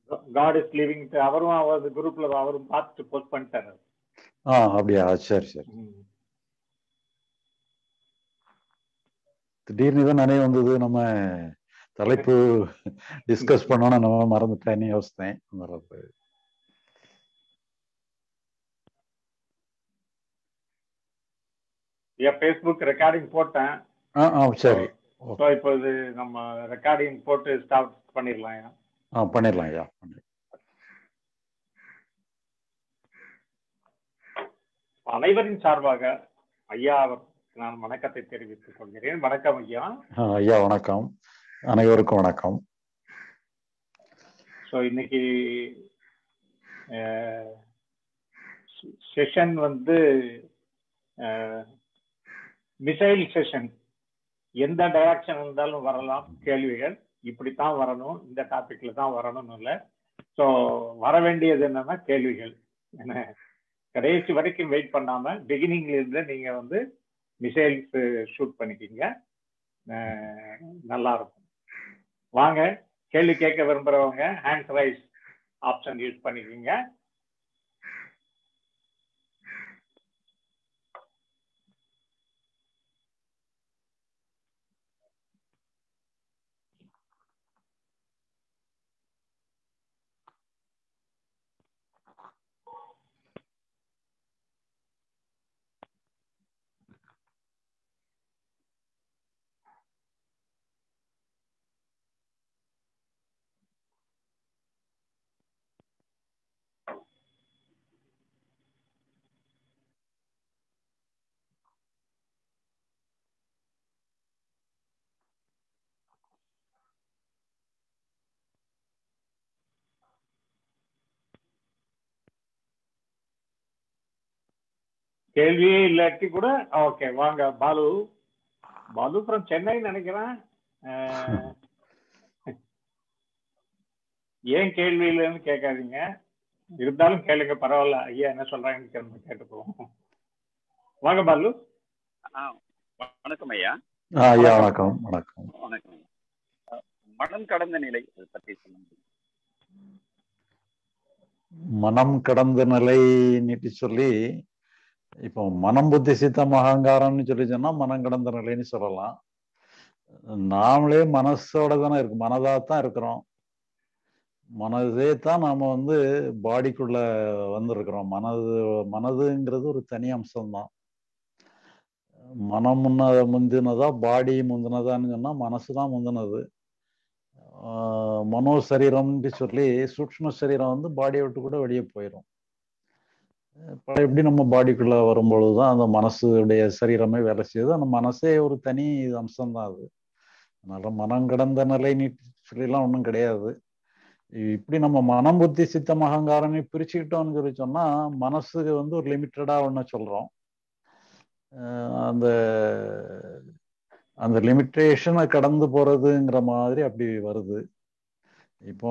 God is living அவரும் அவர் குரூப்ல அவரும் பார்த்துட்டு போஸ்ட் பண்ணிட்டாரு ஆ அப்படியா சரி சரி ம். திடீர்னு தான் நினைவு வந்தது நம்ம தலைப்பு டிஸ்கஸ் பண்ணோம்னா நம்ம மறந்துட்டேன்னு யோசித்தேன் மறந்து என் ஃபேஸ்புக் ரெக்கார்டிங் போட்டேன் ஆ ஆ சரி ஸோ இப்போ இது நம்ம ரெக்கார்டிங் போட்டு ஸ்டார்ட் பண்ணிடலாம் ஆ பண்ணிடலாம் ஐயா பண்ணிடலாம். அனைவரின் சார்பாக ஐயா அவருக்கு நான் வணக்கத்தை தெரிவித்துக் கொள்கிறேன் வணக்கம் ஐயா ஆ, ஐயா வணக்கம் அனைவருக்கும் வணக்கம் ஸோ இன்னைக்கு செஷன் வந்து மிசைல் செஷன் எந்த டைரக்ஷன் இருந்தாலும் வரலாம் கேள்விகள் இப்படித்தான் வரணும் இந்த டாபிக்ல தான் வரணும்னு இல்லை ஸோ வர வேண்டியது என்னன்னா கேள்விகள் என்ன கடைசி வரைக்கும் வெயிட் பண்ணாம பிகினிங்ல இருந்து நீங்க வந்து மிசைல்ஸ் ஷூட் பண்ணிக்கிங்க அஹ், நல்லா இருக்கும் வாங்க கேள்வி கேட்க விரும்புறவங்க ஹேண்ட் ரைஸ் ஆப்ஷன் யூஸ் பண்ணிக்கிங்க கேள்வியே இல்லாட்டி கூட ஓகே வாங்க பாலு பாலு ஃப்ரம் சென்னை நினைக்கிறேன் அஹ், ஏன் கேள்வி இல்லைன்னு கேட்காதீங்க இருந்தாலும் கேளுங்க பரவாயில்ல ஐயா என்ன சொல்றாங்கன்னு கேட்டு கேட்டுக்குவோம் வாங்க பாலு ஆ, வணக்கம் ஐயா ஆ ஐயா வணக்கம் வணக்கம் வணக்கம் ஐயா. அஹ், மனம் கடந்த நிலை அதை பற்றி சொல்லுங்க மனம் கடந்த நிலைன்னு சொல்லி இப்போ மனம் புத்தி சித்தம் அகங்காரம்னு சொல்லி சொன்னா மனம் கடந்த நிலைன்னு சொல்லலாம் நாமளே மனசோட தானே இருக்கு மனதா தான் இருக்கிறோம் மனதே தான் நாம வந்து பாடிக்குள்ள வந்திருக்கிறோம் மனது மனதுங்கிறது ஒரு தனி அம்சம்தான் மனம் முன்ன முந்தினதா பாடி முந்தினதான்னு சொன்னா மனசு தான் முந்தினது ஆஹ் மனோ சரீரம்னு சொல்லி சூக்ஷ்ம சரீரம் வந்து பாடியை விட்டு கூட வெளியே போயிடும் இப்போ எப்படி நம்ம பாடிக்குள்ள வரும்பொழுது தான் அந்த மனசுடைய சரீரமே வேலை செய்யுது அந்த மனசே ஒரு தனி அம்சம்தான் அது அதனால மனம் கடந்த நிலை சொல்லிலாம் ஒன்றும் கிடையாது இப்படி நம்ம மனம் புத்தி சித்தம் அகங்காரம்னு பிரிச்சுக்கிட்டோம்னு சொல்லி சொன்னா மனசுக்கு வந்து ஒரு லிமிட்டடா ஒன்று சொல்றோம் அஹ் அந்த அந்த லிமிட்டேஷனை கடந்து போறதுங்கிற மாதிரி அப்படி வருது இப்போ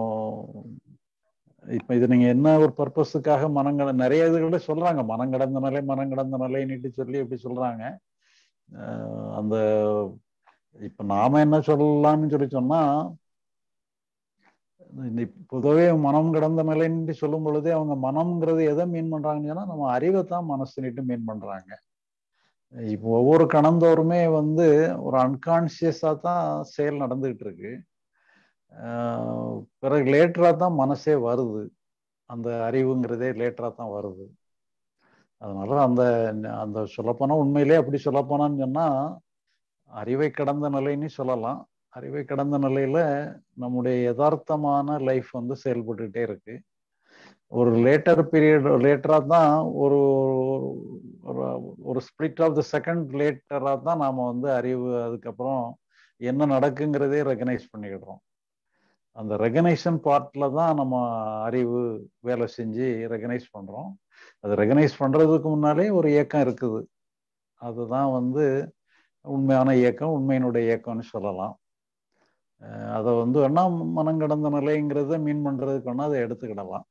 இப்போ இது நீங்க என்ன ஒரு பர்பஸுக்காக மனங்கட நிறைய இதுகள சொல்றாங்க மனம் கடந்த நிலை மனம் கடந்த நிலைன்னுட்டு சொல்லி எப்படி சொல்றாங்க அஹ் அந்த இப்ப நாம என்ன சொல்லலாம்னு சொல்லி சொன்னா இந்த பொதுவே மனம் கடந்த நிலைன்னு சொல்லும் பொழுதே அவங்க மனம்ங்கிறது எதை மீன் பண்றாங்கன்னு சொன்னா நம்ம அறிவை தான் மனசுன்னுட்டு மீன் பண்றாங்க இப்போ ஒவ்வொரு கணந்தோறுமே வந்து ஒரு அன்கான்சியஸா தான் செயல் நடந்துகிட்டு இருக்கு ஆஹ் பிறகு லேட்டரா தான் மனசே வருது அந்த அறிவுங்கிறதே லேட்டரா தான் வருது அதனால அந்த அந்த சொல்லப்போனா உண்மையிலே அப்படி சொல்லப்போனான்னு சொன்னா அறிவை கடந்த நிலைன்னு சொல்லலாம் அறிவை கடந்த நிலையில நம்முடைய யதார்த்தமான லைஃப் வந்து செயல்பட்டுக்கிட்டே இருக்கு ஒரு லேட்டர் பீரியட் லேட்டரா தான் ஒரு ஒரு- ஒரு ஸ்பிளிட் ஆஃப் த செகண்ட் லேட்டரா தான் நாம வந்து அறிவு அதுக்கப்புறம் என்ன நடக்குங்கிறதே ரெகனைஸ் பண்ணிக்கிடுறோம் அந்த ரெகனைஷன் பார்ட்ல தான் நம்ம அறிவு வேலை செஞ்சு ரெகனைஸ் பண்றோம் அது ரெகனைஸ் பண்றதுக்கு முன்னாலே ஒரு இயக்கம் இருக்குது அதுதான் வந்து உண்மையான இயக்கம் உண்மையினுடைய இயக்கம்னு சொல்லலாம் அஹ் அதை வந்து வேணா மனம் கடந்த நிலைங்கிறத மீன் பண்றதுக்கு வேணா அதை எடுத்துக்கிடலாம்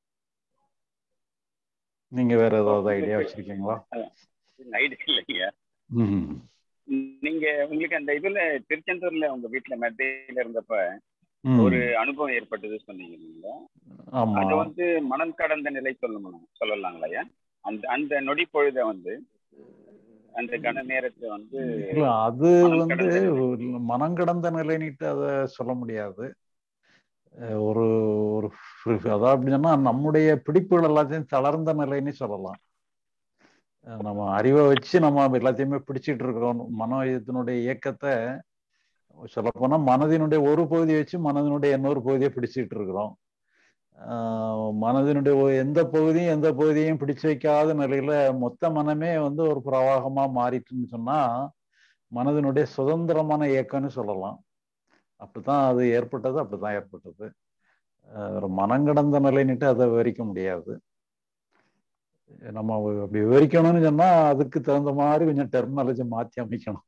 நீங்க வேற ஏதாவது ஐடியா வச்சிருக்கீங்களா ஐடியா இல்லைங்க ம் நீங்க உங்களுக்கு அந்த இதுல திருச்செந்தூர்ல உங்க வீட்டுல மெத்தையில இருந்தப்ப ம், ஒரு அனுபவம் ஏற்பட்டது சொன்னீங்க இல்லைங்களா ஆமா அது வந்து மனம் கடந்த நிலை சொல்லணும் சொல்லலாங்களா ஐயா அந்த அந்த நொடி பொழுத வந்து அந்த கன நேரத்துல வந்து இல்ல அது மனம் வந்து கடந்த நிலை. ஒரு மனம் கடந்த நிலைன்னுட்டு அதை சொல்ல முடியாது அஹ் ஒரு ஒரு free- அதாவது அப்படி சொன்னா நம்முடைய பிடிப்புகள் எல்லாத்தையும் தளர்ந்த நிலைன்னு சொல்லலாம் அஹ் நம்ம அறிவை வச்சு நம்ம எல்லாத்தையுமே பிடிச்சிட்டு இருக்கிறோம் மன இதனுடைய இயக்கத்தை சொல்லப்போனா மனதினுடைய ஒரு பகுதியை வச்சு மனதினுடைய இன்னொரு பகுதியை பிடிச்சிட்டு இருக்கிறோம் ஆஹ் மனதினுடைய ஒரு எந்த பகுதியும் எந்த பகுதியும் பிடிச்சு வைக்காத நிலையில மொத்த மனமே வந்து ஒரு பிரவாகமா மாறிட்டுன்னு சொன்னா மனதினுடைய சுதந்திரமான இயக்கம்னு சொல்லலாம் அப்படித்தான் அது ஏற்பட்டது அப்படித்தான் ஏற்பட்டது ஆஹ் ஒரு மனம் கடந்த நிலைன்னுட்டு அதை விவரிக்க முடியாது நம்ம அப்படி விவரிக்கணும்னு சொன்னா அதுக்கு தகுந்த மாதிரி கொஞ்சம் டெர்மினாலஜி மாத்தி அமைக்கணும்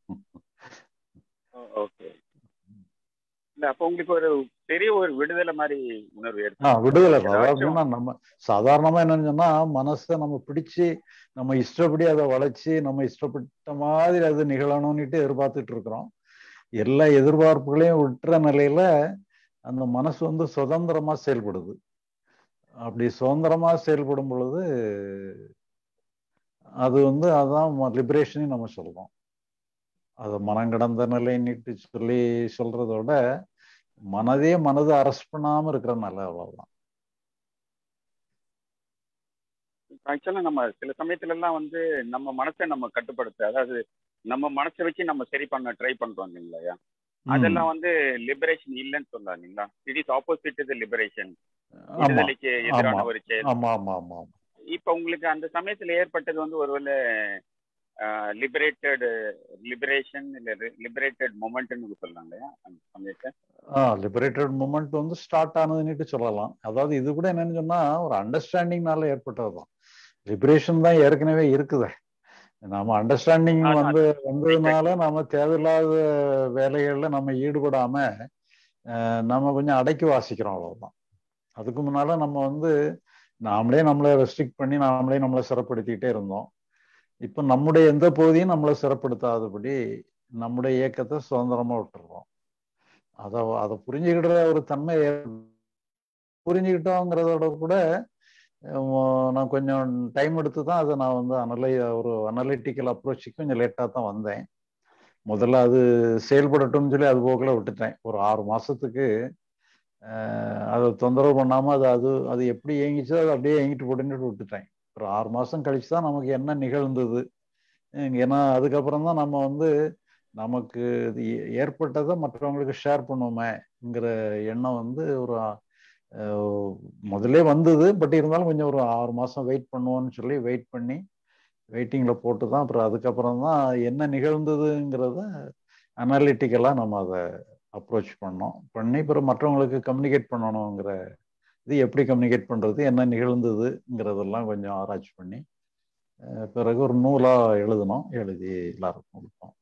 ஓகே இல்ல அப்ப உங்களுக்கு ஒரு பெரிய ஒரு விடுதலை மாதிரி உணர்வு ஆ ஏற்படும் விடுதலை ஏதாச்சும் அதாவதுன்னா நம்ம சாதாரணமா என்னன்னு சொன்னா மனசை நம்ம பிடிச்சு நம்ம இஷ்டப்படி அதை வளைச்சு நம்ம இஷ்டப்பட்ட மாதிரி அது நிகழணும்னுட்டு எதிர்பார்த்துட்டு இருக்கிறோம் எல்லா எதிர்பார்ப்புகளையும் விட்டுற நிலையில அந்த மனசு வந்து சுதந்திரமா செயல்படுது அப்படி சுதந்திரமா செயல்படும் பொழுது அது வந்து அதான் லிபரேஷன் நம்ம சொல்றோம் அது மனம் கடந்த நிலைன்னுட்டு சொல்லி சொல்றதோட மனதே மனதை அரெஸ்ட் பண்ணாம இருக்கிற நிலை அவ்வளவுதான் ஆக்சுவலா நம்ம சில சமயத்துல எல்லாம் வந்து நம்ம மனசை நம்ம கட்டுப்படுத்த அதாவது நம்ம மனசை வச்சு நம்ம சரி பண்ண ட்ரை பண்றோம் இல்லைங்களா ம். அதெல்லாம் வந்து லிபரேஷன் இல்லைன்னு சொல்லலாம் இல்லைங்களா இட் இஸ் ஆப்போசிட் இது லிபரேஷன் ஆமா விடுதலைக்கு எதிரான ஆமா. ஒரு செயல் ஆமா ஆமா ஆமா ஆமா இப்ப உங்களுக்கு அந்த சமயத்துல ஏற்பட்டது வந்து ஒருவேளை லிபரேட்டட் லிபரேஷன் இல்ல லிபரேட்டட் மொமெண்ட்னு சொல்லலாம் இல்லையா அந்த சமயத்தை ஆ லிபரேட்டட் மூமெண்ட் வந்து ஸ்டார்ட் ஆனதுன்னுட்டு சொல்லலாம் அதாவது இது கூட என்னன்னு சொன்னா ஒரு அண்டர்ஸ்டாண்டிங்னால ஏற்பட்டதுதான் லிபரேஷன் தான் ஏற்கனவே இருக்குதே நாம அண்டர்ஸ்டாண்டிங் ஆமா. வந்து வந்ததுனால நாம தேவையில்லாத வேலைகள்ல நம்ம ஈடுபடாம அஹ், நம்ம கொஞ்சம் அடக்கி வாசிக்கிறோம் அவ்வளவுதான் அதுக்கு முன்னால நம்ம வந்து நாமளே நம்மளை ரெஸ்ட்ரிக்ட் பண்ணி நாமளே நம்மளை சிறப்படுத்திக்கிட்டே இருந்தோம் இப்போ நம்முடைய எந்த பகுதியும் நம்மளை சிறப்படுத்தாதபடி நம்முடைய இயக்கத்தை சுதந்திரமா விட்டுறோம் அதை அதை புரிஞ்சுக்கிற ஒரு தன்மை ஏற்ப- புரிஞ்சுக்கிட்டோங்கிறதோட கூட அஹ், நான் கொஞ்சம் டைம் எடுத்து தான் அதை நான் வந்து அனலை ஒரு அனலிட்டிக்கல் அப்ரோச்சுக்கு கொஞ்சம் லேட்டாக தான் வந்தேன் முதல்ல அது செயல்படட்டும்னு சொல்லி அது போக்கில் விட்டுட்டேன் ஒரு ஆறு மாசத்துக்கு அஹ், அதை தொந்தரவு பண்ணாம அது அது அது எப்படி இயங்கிச்சோ அது அப்படியே இயங்கிட்டு போட்டுன்னு விட்டுட்டேன் ஒரு ஆறு மாசம் கழிச்சு தான் நமக்கு என்ன நிகழ்ந்தது அஹ் ஏன்னா அதுக்கப்புறம் தான் நம்ம வந்து நமக்கு இது ஏ- ஏற்பட்டதை மற்றவங்களுக்கு ஷேர் பண்ணுவோமேங்கிற எண்ணம் வந்து ஒரு அஹ், முதல்லே வந்தது பட் இருந்தாலும் கொஞ்சம் ஒரு ஆறு மாசம் வெயிட் பண்ணுவோம்னு சொல்லி வெயிட் பண்ணி வெயிட்டிங்ல போட்டு தான் அப்புறம் அதுக்கப்புறம் தான் என்ன நிகழ்ந்ததுங்கிறத அனாலிட்டிக்கலாக நம்ம அதை அப்ரோச் பண்ணோம் பண்ணி அப்புறம் மற்றவங்களுக்கு கம்யூனிகேட் பண்ணணுங்கிற இது எப்படி கம்யூனிகேட் பண்றது என்ன நிகழ்ந்ததுங்கிறதெல்லாம் கொஞ்சம் ஆராய்ச்சி பண்ணி அஹ், பிறகு ஒரு நூலா எழுதணும் எழுதி எல்லாருக்கும் கொடுப்போம்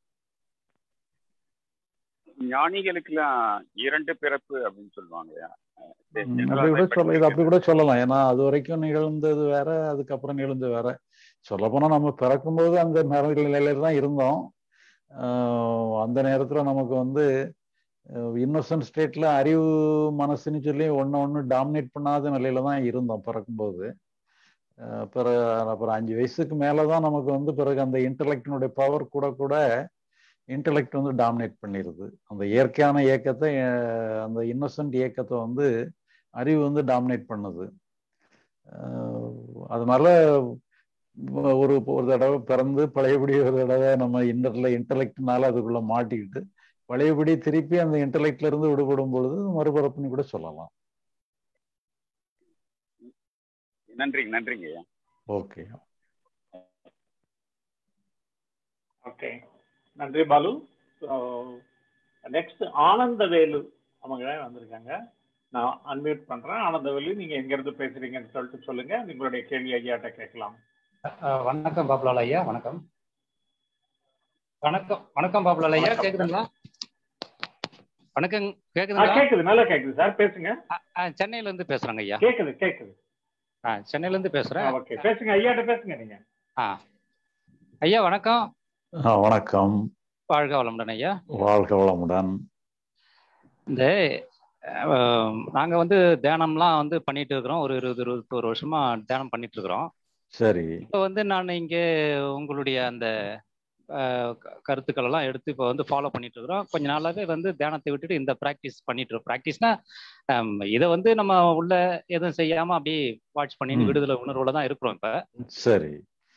ஞானிகளுக்கெல்லாம் இரண்டு பிறப்பு அப்படின்னு சொல்லுவாங்க இல்லையா? அஹ் ம், general ஆ அப்படி கூட இப்ப சொல்ல இது அப்படி கூட சொல்லலாம் ஏன்னா அது வரைக்கும் நிகழ்ந்தது வேற அதுக்கப்புறம் நிகழ்ந்தது வேற சொல்லப்போனா நம்ம பிறக்கும்போது அந்த நிலையில தான் இருந்தோம் ஆஹ் அந்த நேரத்துல நமக்கு வந்து இன்னோசன்ட் ஸ்டேட்ல அறிவு மனசுன்னு சொல்லி ஒண்ணு ஒண்ணு டாமினேட் பண்ணாத நிலையில தான் இருந்தோம் பிறக்கும்போது அஹ் பிறகு அப்புறம் அஞ்சு வயசுக்கு மேலதான் நமக்கு வந்து பிறகு அந்த இன்டலெக்டினுடைய பவர் கூட கூட இன்டலெக்ட் வந்து டாமினேட் பண்ணிடுது அந்த இயற்கையான இயக்கத்தை அஹ் அந்த இன்னோசன்ட் இயக்கத்தை வந்து அறிவு வந்து டாமினேட் பண்ணுது அஹ் அதனால ஒரு ஒரு தடவை பிறந்து பழையபடி ஒரு தடவை நம்ம இன்னர்ல இன்டலெக்ட்னால அதுக்குள்ள மாட்டிக்கிட்டு பழையபடி திருப்பி அந்த இன்டலெக்ட்ல இருந்து விடுபடும் பொழுது மறுபிறப்புன்னு கூட சொல்லலாம் நன்றிங்க நன்றிங்க ஐயா ஓகே ஓகே நன்றி பாலு நெக்ஸ்ட் ஆனந்தவேலு அவங்க வந்திருக்காங்க நான் அன்மியூட் பண்றேன் ஆனந்தவேலு நீங்க எங்க இருந்து பேசுறீங்கன்னு சொல்லிட்டு சொல்லுங்க உங்களுடைய கேள்வி ஐயாட்ட கேட்கலாம் அஹ் வணக்கம் பாபுலால் ஐயா வணக்கம் வணக்கம் வணக்கம் பாபுலால் ஐயா வணக்கம். கேக்குதுங்களா வணக்கம் ஆ, கேக்குதுங்களா கேக்குது நல்லா கேக்குது சார் பேசுங்க அஹ், அஹ், சென்னையில இருந்து பேசுறேங்க ஐயா கேக்குது கேக்குது ஆ, சென்னையில இருந்து பேசுறேன் ஓகே பேசுங்க ஐயாட்ட பேசுங்க நீங்க ஆ. ஐயா வணக்கம் ஆ, வணக்கம் வாழ்க வளமுடன் ஐயா வாழ்க வளமுடன் இந்த அஹ், நாங்க வந்து தியானம்லாம் வந்து பண்ணிட்டு இருக்கிறோம் ஒரு இருபது இருபத்தோரு வருஷமா தியானம் பண்ணிட்டு இருக்கிறோம் சரி இப்போ வந்து நான் இங்கே உங்களுடைய அந்த அஹ், க- கருத்துக்கள் எல்லாம் எடுத்து இப்போ வந்து ஃபாலோ பண்ணிட்டு இருக்கிறோம் கொஞ்ச நாளாவே வந்து தியானத்தை விட்டுட்டு இந்த ப்ராக்டிஸ் பண்ணிட்டு இருக்கோம் ப்ராக்டிஸ்னா இதை வந்து நம்ம உள்ள எதுவும் செய்யாம அப்படியே வாட்ச் பண்ணி ம். விடுதலை உணர்வுல தான் இருக்கிறோம் இப்போ சரி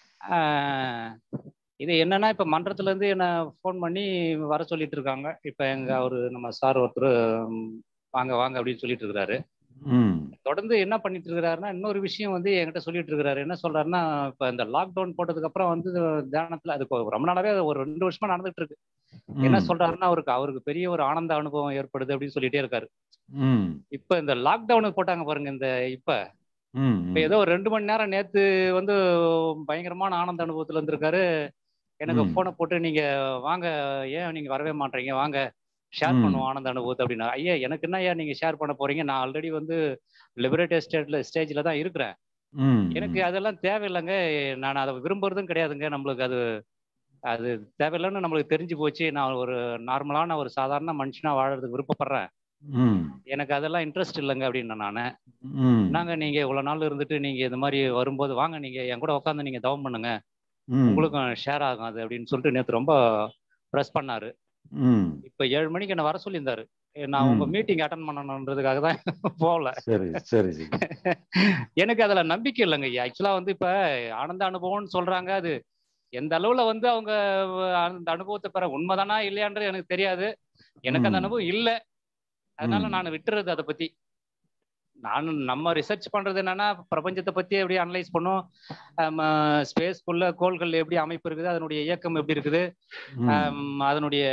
ஆஹ் இது என்னன்னா இப்ப மன்றத்துல இருந்து என்ன ஃபோன் பண்ணி வர சொல்லிட்டு இருக்காங்க இப்ப எங்க அவரு நம்ம சார் ஒருத்தர் ம், வாங்க வாங்க அப்படின்னு சொல்லிட்டு இருக்கிறாரு ம் தொடர்ந்து என்ன பண்ணிட்டு இருக்கிறாருன்னா இன்னொரு விஷயம் வந்து என்கிட்ட சொல்லிட்டு இருக்கிறாரு என்ன சொல்றாருன்னா இப்ப இந்த லாக்டவுன் போட்டதுக்கு அப்புறம் வந்து தியானத்துல அது கொ- ரொம்ப நாளாவே ஒரு ரெண்டு வருஷமா நடந்துட்டு இருக்கு என்ன ம், சொல்றாருன்னா அவருக்கு அவருக்கு பெரிய ஒரு ஆனந்த அனுபவம் ஏற்படுது அப்படின்னு சொல்லிட்டே இருக்காரு ம் இப்ப இந்த லாக்டவுனுக்கு போட்டாங்க பாருங்க இந்த இப்ப ம் இப்ப ஏதோ ஒரு ரெண்டு மணி நேரம் நேத்து வந்து பயங்கரமான ஆனந்த அனுபவத்துல இருந்திருக்காரு எனக்கு ம். போனை போட்டு நீங்க வாங்க ஏன் நீங்க வரவே மாட்டீங்க வாங்க ஷேர் ம். பண்ணுவோம் ஆனந்த அனுபவத்தை அப்படின்னா ஐயா எனக்கு என்ன ஐயா நீங்க ஷேர் பண்ண போறீங்க நான் ஆல்ரெடி வந்து லிபரேட்டட் ஸ்டேட்ல ஸ்டேஜ்ல தான் இருக்கிறேன் ம் எனக்கு அதெல்லாம் தேவையில்லைங்க நான் அதை விரும்புறதும் கிடையாதுங்க நம்மளுக்கு அது அது தேவையில்லைன்னு நம்மளுக்கு தெரிஞ்சு போச்சு நான் ஒரு நார்மலான ஒரு சாதாரண மனுஷனா வாழறதுக்கு விருப்பப்படுறேன் ம் எனக்கு அதெல்லாம் இன்ட்ரெஸ்ட் இல்லைங்க அப்படின்னு நான் ம் நாங்க நீங்க இவ்வளவு நாள் இருந்துட்டு நீங்க இந்த மாதிரி வரும்போது வாங்க நீங்க என் கூட உட்காந்து நீங்க தவம் பண்ணுங்க ம் உங்களுக்கும் ஷேர் ஆகும் அது அப்படின்னு சொல்லிட்டு நேத்து ரொம்ப ப்ரெஸ் பண்ணாரு ம் இப்ப ஏழு மணிக்கு என்ன வர சொல்லியிருந்தாரு நான் உங்க ம். மீட்டிங் அட்டன் பண்ணணுன்றதுக்காக தான் போகல சரி சரி சரி எனக்கு அதுல நம்பிக்கை இல்லைங்க ஆக்சுவலா வந்து இப்ப ஆனந்த அனுபவம்னு சொல்றாங்க அது எந்த அளவுல வந்து அவங்க அந்த அனுபவத்தை பெற உண்மைதானா இல்லையான்றது எனக்கு தெரியாது எனக்கு அந்த ம். அனுபவம் இல்லை அதனால ம். நான் விட்டுறது அதை பத்தி நான் நம்ம ரிசர்ச் பண்றது என்னன்னா பிரபஞ்சத்தை பத்தி எப்படி அனலைஸ் பண்ணும் ஸ்பேஸ்க்குள்ள கோள்கள் எப்படி அமைப்பு இருக்குது அதனுடைய இயக்கம் எப்படி இருக்குது ம். ஆம், அதனுடைய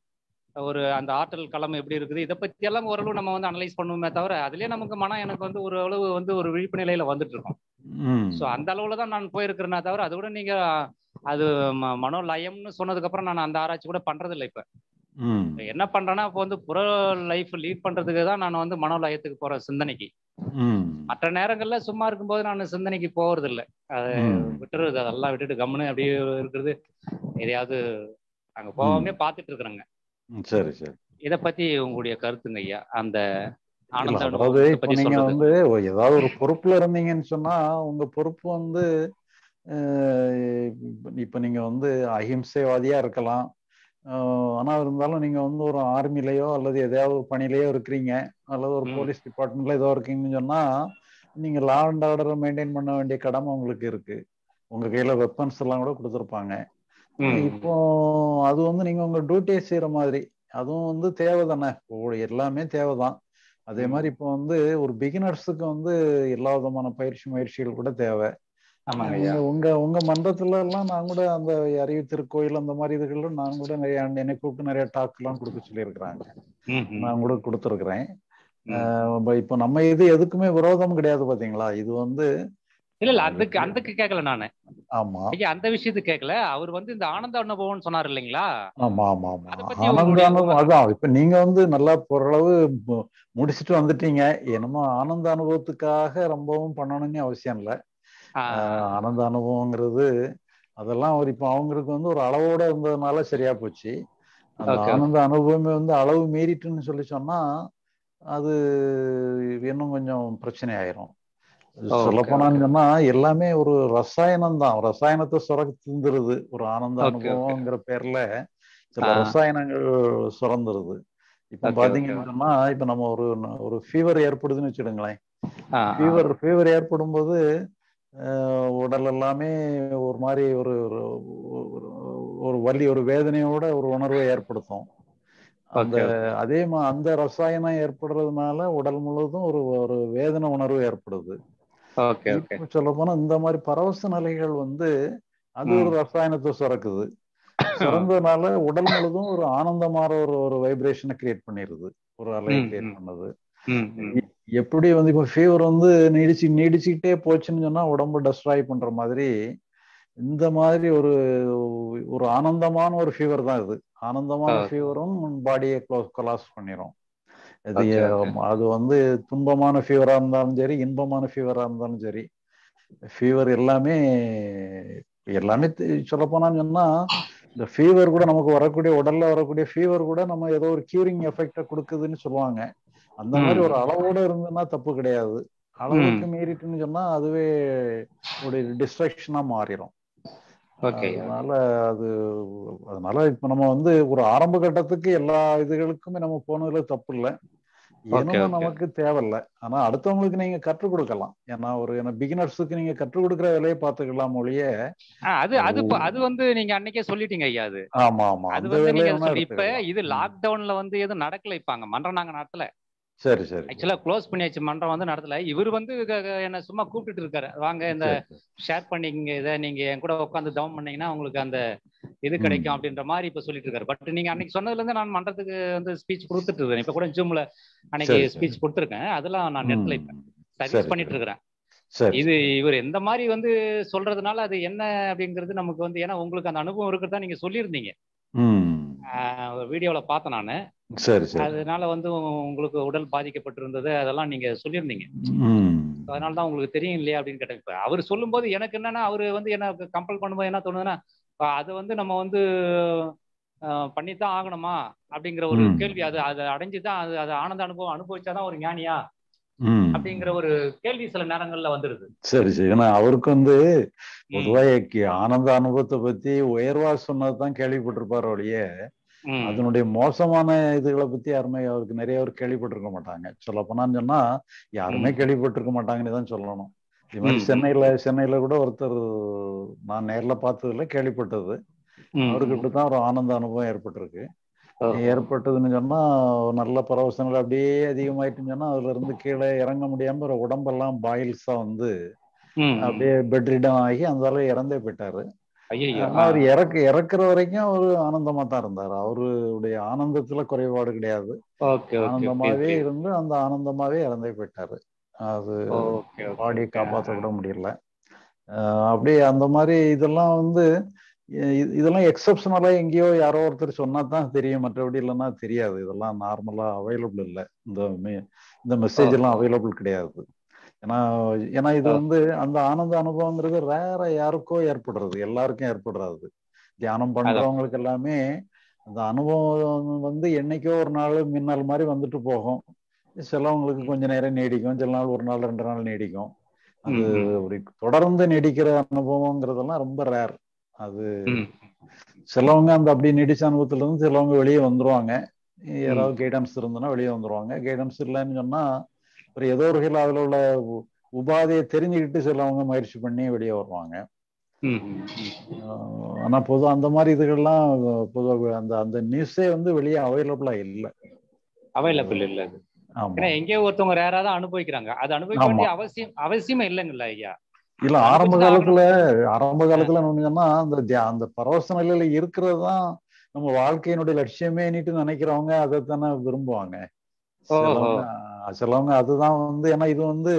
ஒரு அந்த ஆற்றல் களம் எப்படி இருக்குது இதை பத்தி எல்லாம் ஓரளவு நம்ம வந்து அனலைஸ் பண்ணுவோமே தவிர அதுலயே நமக்கு மனம் எனக்கு வந்து ஒரு அளவு வந்து ஒரு விழிப்பு நிலையில வந்துட்டு இருக்கோம் ம். ஸோ அந்த அளவுல தான் நான் போயிருக்கிறேனே தவிர அதை விட நீங்க அது ம- மனோலயம்னு சொன்னதுக்கு அப்புறம் நான் அந்த ஆராய்ச்சி கூட பண்றது இல்லை இப்ப ம். இப்ப என்ன பண்றேன்னா இப்போ வந்து புற லைஃப் லீட் பண்றதுக்கு தான் நான் வந்து மனோலயத்துக்கு போறேன் சிந்தனைக்கு ம். மற்ற நேரங்கள்ல சும்மா இருக்கும்போது நான் சிந்தனைக்கு போறது இல்லை அதை ம். விட்டுறது அதெல்லாம் விட்டுட்டு கம்முன்னு அப்படியே இருக்கிறது எதையாவது அங்க போகாமே பார்த்துட்டு இருக்கிறேங்க ம். சரி சரி இத பத்தி உங்களுடைய கருத்துங்க ஐயா அந்த இல்ல, ஆனந்த அதாவது அனுபவத்தை இப்ப பத்தி நீங்க சொல்றது வந்து ஒ- ஏதாவது ஒரு பொறுப்புல இருந்தீங்கன்னு சொன்னா உங்க பொறுப்பு வந்து அஹ், இப்ப- இப்ப நீங்க வந்து அஹிம்சைவாதியா இருக்கலாம் அஹ், ஆனா இருந்தாலும் நீங்க வந்து ஒரு ஆர்மிலயோ அல்லது எதையாவது ஒரு பணியிலயோ இருக்கிறீங்க அல்லது ஒரு ம். போலீஸ் டிபார்ட்மெண்ட்ல ஏதோ இருக்கீங்கன்னு சொன்னா நீங்க லா அண்ட் ஆர்டரை மெயின்டைன் பண்ண வேண்டிய கடமை உங்களுக்கு இருக்கு உங்க கையில வெப்பன்ஸ் எல்லாம் கூட கொடுத்துருப்பாங்க ம். இப்போ அது வந்து நீங்க உங்க டியூட்டியை செய்யற மாதிரி அதுவும் வந்து தேவை தானே எல்லாமே தேவைதான் அதே ம். மாதிரி இப்போ வந்து ஒரு பிகினர்ஸுக்கு வந்து எல்லா விதமான பயிற்சி முயற்சிகள் கூட தேவை ஆமாங்க ஐயா உங்க உங்க உங்க மன்றத்துல எல்லாம் நான் கூட அந்த அறிவு திருக்கோயில் அந்த மாதிரி இதுகள்ல நான் கூட நிறைய என்னை கூப்பிட்டு நிறைய டாக் எல்லாம் கொடுக்க சொல்லியிருக்கிறாங்க ம், ம், நான் கூட கொடுத்துருக்குறேன் ம். இப்போ நம்ம இது எதுக்குமே விரோதம் கிடையாது பாத்தீங்களா இது வந்து இல்ல இல்ல அதுக்கு அதுக்கு கேட்கல நானு ஆமா ஐயா அந்த விஷயத்துக்கு கேட்கல அவர் வந்து இந்த ஆனந்த அனுபவம்னு சொன்னார் இல்லைங்களா ஆமா ஆமா ஆமா அதை பத்தி ஆனந்த உங்களுடைய அனுபவம் அதான் இப்ப நீங்க வந்து நல்லா ஓரளவு மு- முடிச்சிட்டு வந்துட்டீங்க என்னமோ ஆனந்த அனுபவத்துக்காக ரொம்பவும் பண்ணணும்னு அவசியம் இல்லை ஆ, ஆனந்த அனுபவங்கிறது அதெல்லாம் ஒரு இப்ப அவங்களுக்கு வந்து ஒரு அளவோட இருந்ததுனால சரியா போச்சு அந்த Okay. ஆனந்த அனுபவமே வந்து அளவு மீறிட்டுன்னு சொல்லி சொன்னா அது இன்னும் கொஞ்சம் பிரச்சனை ஆயிரும் Okay, சொல்ல போனான்னு சொன்னா எல்லாமே ஒரு ரசாயனம் தான் ரசாயனத்தை சுரந்துருது ஒரு ஆனந்த Okay, okay. அனுபவங்கிற பேர்ல சில ஆ. ரசாயனங்கள் சுரந்துருது இப்ப Okay, பாத்தீங்கன்னு சொன்னா இப்ப நம்ம ஒரு ஒரு ஃபீவர் ஏற்படுதுன்னு வச்சுடுங்களேன் ஆ, ஆ. ஃபீவர் ஃபீவர் ஏற்படும் போது அஹ், உடல் எல்லாமே ஒரு மாதிரி ஒரு ஒரு- ஒரு- ஒரு வலி ஒரு வேதனையோட ஒரு உணர்வை ஏற்படுத்தும் அந்த Okay, okay. அதே மா அந்த ரசாயனம் ஏற்படுறதுனால உடல் முழுவதும் ஒரு ஒரு வேதனை உணர்வு ஏற்படுது ஓகே ஓகே இப்போ சொல்ல போனா இந்த மாதிரி பரவச நிலைகள் வந்து அது ஒரு ரசாயனத்தை சுரக்குது சுரந்ததுனால உடல் முழுதும் ஒரு ஆனந்தமான ஒரு ஒரு வைப்ரேஷனை கிரியேட் பண்ணிடுது ஒரு அலையை ம், கிரியேட் ம். பண்ணுது ம், ம். எப்படி வந்து இப்போ ஃபீவர் வந்து நீடிச்சு நீடிச்சுக்கிட்டே போச்சுன்னு சொன்னா உடம்பு டெஸ்ட்ராய் பண்ற மாதிரி இந்த மாதிரி ஒரு ஒரு ஆனந்தமான ஒரு ஃபீவர் தான் இது ஆனந்தமான Okay. ஃபீவரும் பாடியை க்ளோஸ் கொலாஸ் பண்ணிரும் இது Okay, okay. அது வந்து துன்பமான ஃபீவரா இருந்தாலும் சரி இன்பமான ஃபீவரா இருந்தாலும் சரி ஃபீவர் எல்லாமே எல்லாமே சொல்ல போனான்னு சொன்னா இந்த ஃபீவர் கூட நமக்கு வரக்கூடிய உடல்ல வரக்கூடிய ஃபீவர் கூட நம்ம ஏதோ ஒரு கியூரிங் எஃபெக்டை கொடுக்குதுன்னு சொல்லுவாங்க அந்த மாதிரி ம். ஒரு அளவோட இருந்ததுன்னா தப்பு கிடையாது அளவுக்கு மீறிட்டுன்னு சொன்னா அதுவே ஒரு டிஸ்ட்ராக்ஷனா மாறிடும் ஓகே அதனால அது அதனால இப்ப நம்ம வந்து ஒரு ஆரம்ப கட்டத்துக்கு எல்லா இதுகளுக்குமே நம்ம போனதுல தப்பு இல்லை Okay, என்னமோ okay. நமக்கு தேவையில்ல ஆனா அடுத்தவங்களுக்கு நீங்க கற்றுக் கொடுக்கலாம் ஏன்னா ஒரு என்ன பிகினர்ஸுக்கு நீங்க கற்றுக் கொடுக்குற வேலையை பார்த்துக்கலாம் ஒழிய ஆ, அது அது ப- அது வந்து நீங்க அன்னைக்கே சொல்லிட்டீங்க ஐயா அது ஆமா ஆமா அது அந்த வந்து வேலையை நீங்க வேணா சொல்லி இப்ப எடுத்துக்கலாம் இது ம். லாக்டவுன்ல வந்து எதுவும் நடக்கல இப்ப அங்க மன்றம் நாங்க நடத்தல சரி சரி ஆக்சுவலா க்ளோஸ் பண்ணியாச்சு மன்றம் வந்து நடத்தல இவர் வந்து க- க- என்ன சும்மா கூப்பிட்டுட்டு இருக்காரு வாங்க இந்த சரி சரி. ஷேர் பண்ணிக்கங்க இதை நீங்க என் கூட உட்காந்து தவம் பண்ணீங்கன்னா உங்களுக்கு அந்த இது ம். கிடைக்கும் அப்படின்ற மாதிரி இப்ப சொல்லிட்டு இருக்காரு பட் நீங்க அன்னைக்கு சொன்னதுல இருந்து நான் மன்றத்துக்கு வந்து ஸ்பீச் கொடுத்துட்டு இருக்கேன் இப்ப கூட ஜூம்ல அன்னைக்கு சரி சரி ஸ்பீச் கொடுத்துருக்கேன் அதெல்லாம் நான் நெட்ல இப்ப ம். சர்வீஸ் சரி பண்ணிட்டு சரி இருக்கிறேன் சரி இது இவர் எந்த மாதிரி வந்து சொல்றதுனால அது என்ன அப்படிங்கிறது நமக்கு வந்து ஏன்னா உங்களுக்கு அந்த அனுபவம் இருக்கிறதா நீங்க சொல்லியிருந்தீங்க ம் வீடியோல பார்த்தேன் நான் சரி சரி அதனால வந்து உங்களுக்கு உடல் பாதிக்கப்பட்டிருந்தது அதெல்லாம் நீங்க சொல்லியிருந்தீங்க ம் அதனால தான் உங்களுக்கு தெரியும் இல்லையா அப்படின்னு கேட்டேன் இப்ப அவர் சொல்லும்போது எனக்கு என்னன்னா அவர் வந்து என்ன கம்பல் பண்ணும்போது என்ன தோணுதுன்னா அஹ் அதை வந்து நம்ம வந்து அஹ், பண்ணித்தான் ஆகணுமா அப்படிங்கிற ஒரு ம். கேள்வி அது அதை அடைஞ்சுதான் அது அது ஆனந்த அனுபவம் அனுபவிச்சாதான் ஒரு ஞானியா ம் அப்படிங்கிற ஒரு கேள்வி சில நேரங்கள்ல வந்துருது சரி சரி ஏன்னா அவருக்கு வந்து ம், பொதுவா கி- ஆனந்த அனுபவத்தை பத்தி உயர்வா சொன்னதுதான் கேள்விப்பட்டிருப்பாரு ஒழிய ம், அதனுடைய மோசமான இதுகளை பத்தி யாருமே அவருக்கு நிறைய பேர் கேள்விப்பட்டிருக்க மாட்டாங்க சொல்ல போனான்னு சொன்னா யாருமே ம். கேள்விப்பட்டிருக்க மாட்டாங்கன்னு தான் சொல்லணும் இது மாதிரி ம், ம். சென்னையில சென்னையில கூட ஒருத்தர் நான் நேர்ல பார்த்ததுல கேள்விப்பட்டது ம், அவருக்கு ம். இப்படித்தான் ஒரு ஆனந்த அனுபவம் ஏற்பட்டிருக்கு ஓ, ஏற்பட்டதுன்னு சொன்னா ஒரு நல்ல பரவசங்கள் அப்படியே அதிகமாயிட்டுன்னு சொன்னா அதுல இருந்து கீழே இறங்க முடியாம ஒரு உடம்பெல்லாம் பாயில்ஸா வந்து ம், ம். அப்படியே பெட் ரிடம் ஆகி அந்த அளவு இறந்தே போயிட்டாரு ஐயையோ ஆனா அவர் இறக்க இறக்குற வரைக்கும் அவரு ஆனந்தமா தான் இருந்தாரு அவருடைய ஆனந்தத்துல குறைபாடு கிடையாது ஓகே ஓகே ஆனந்தமாவே ஓகே இருந்து அந்த ஆனந்தமாவே இறந்தே போயிட்டாரு அது ஓகே ஓகே பாடியை ஓகே காப்பாற்ற கூட முடியல ஆஹ் அப்படியே அந்த மாதிரி இதெல்லாம் வந்து இ- இதெல்லாம் எக்ஸப்ஷனலா எங்கேயோ யாரோ ஒருத்தர் சொன்னா தான் தெரியும் மற்றபடி இல்லைன்னா தெரியாது இதெல்லாம் நார்மலா அவைலபிள் இல்லை இந்த me- இந்த மெசேஜ் எல்லாம் அவைலபிள் கிடையாது ஏன்னா ஏன்னா இது வந்து அந்த ஆனந்த அனுபவங்கிறது ரேர யாருக்கோ ஏற்படுறது எல்லாருக்கும் ஏற்படுறது தியானம் பண்றவங்களுக்கு எல்லாமே அந்த அனுபவம் வந்து என்னைக்கோ ஒரு நாள் மின்னல் மாதிரி வந்துட்டு போகும் சிலவங்களுக்கு கொஞ்ச நேரம் நீடிக்கும் சில நாள் ஒரு நாள் ரெண்டு நாள் நீடிக்கும் அது ம், ம். ஒரு தொடர்ந்து நீடிக்கிற அனுபவங்கிறதெல்லாம் ரொம்ப ரேர் அது ம், சிலவங்க அந்த அப்படி நீடிச்ச அனுபவத்துல இருந்து சிலவங்க வெளியே வந்துருவாங்க யாராவது கைடன்ஸ் இருந்ததுன்னா வெளியே வந்துருவாங்க கைடன்ஸ் இல்லைன்னு சொன்னா ஒரு ஏதோ ஒரு வகையில் அதுல உள்ள உ- உபாதையை தெரிஞ்சுக்கிட்டு சிலவங்க முயற்சி பண்ணி வெளியே வருவாங்க ம், ம், ம். ஆஹ் ஆனா பொதுவா அந்த மாதிரி இதுகள்லாம் பொதுவாக அந்த அந்த நியூஸே வந்து வெளியே அவைலபிளா இல்லை அவைலபிள் இல்ல அது ஆமா ஏன்னா எங்கேயோ ஒருத்தவங்க ரேரா தான் அனுபவிக்கிறாங்க அது அனுபவிக்க ஆமா. வேண்டிய அவசியம் அவசியமே இல்லைங்கல்ல ஐயா இல்ல ஆரம்ப அனுபவிச்சுதான் காலத்துல ஆரம்ப காலத்துல என்ன சொன்னா அந்த தியா- அந்த பரவச நிலையில இருக்கிறது தான் நம்ம வாழ்க்கையினுடைய லட்சியமேனிட்டு நினைக்கிறவங்க அதைத்தானே விரும்புவாங்க ஓஹோ. சிலவங்க சிலவங்க அதுதான் வந்து ஏன்னா இது வந்து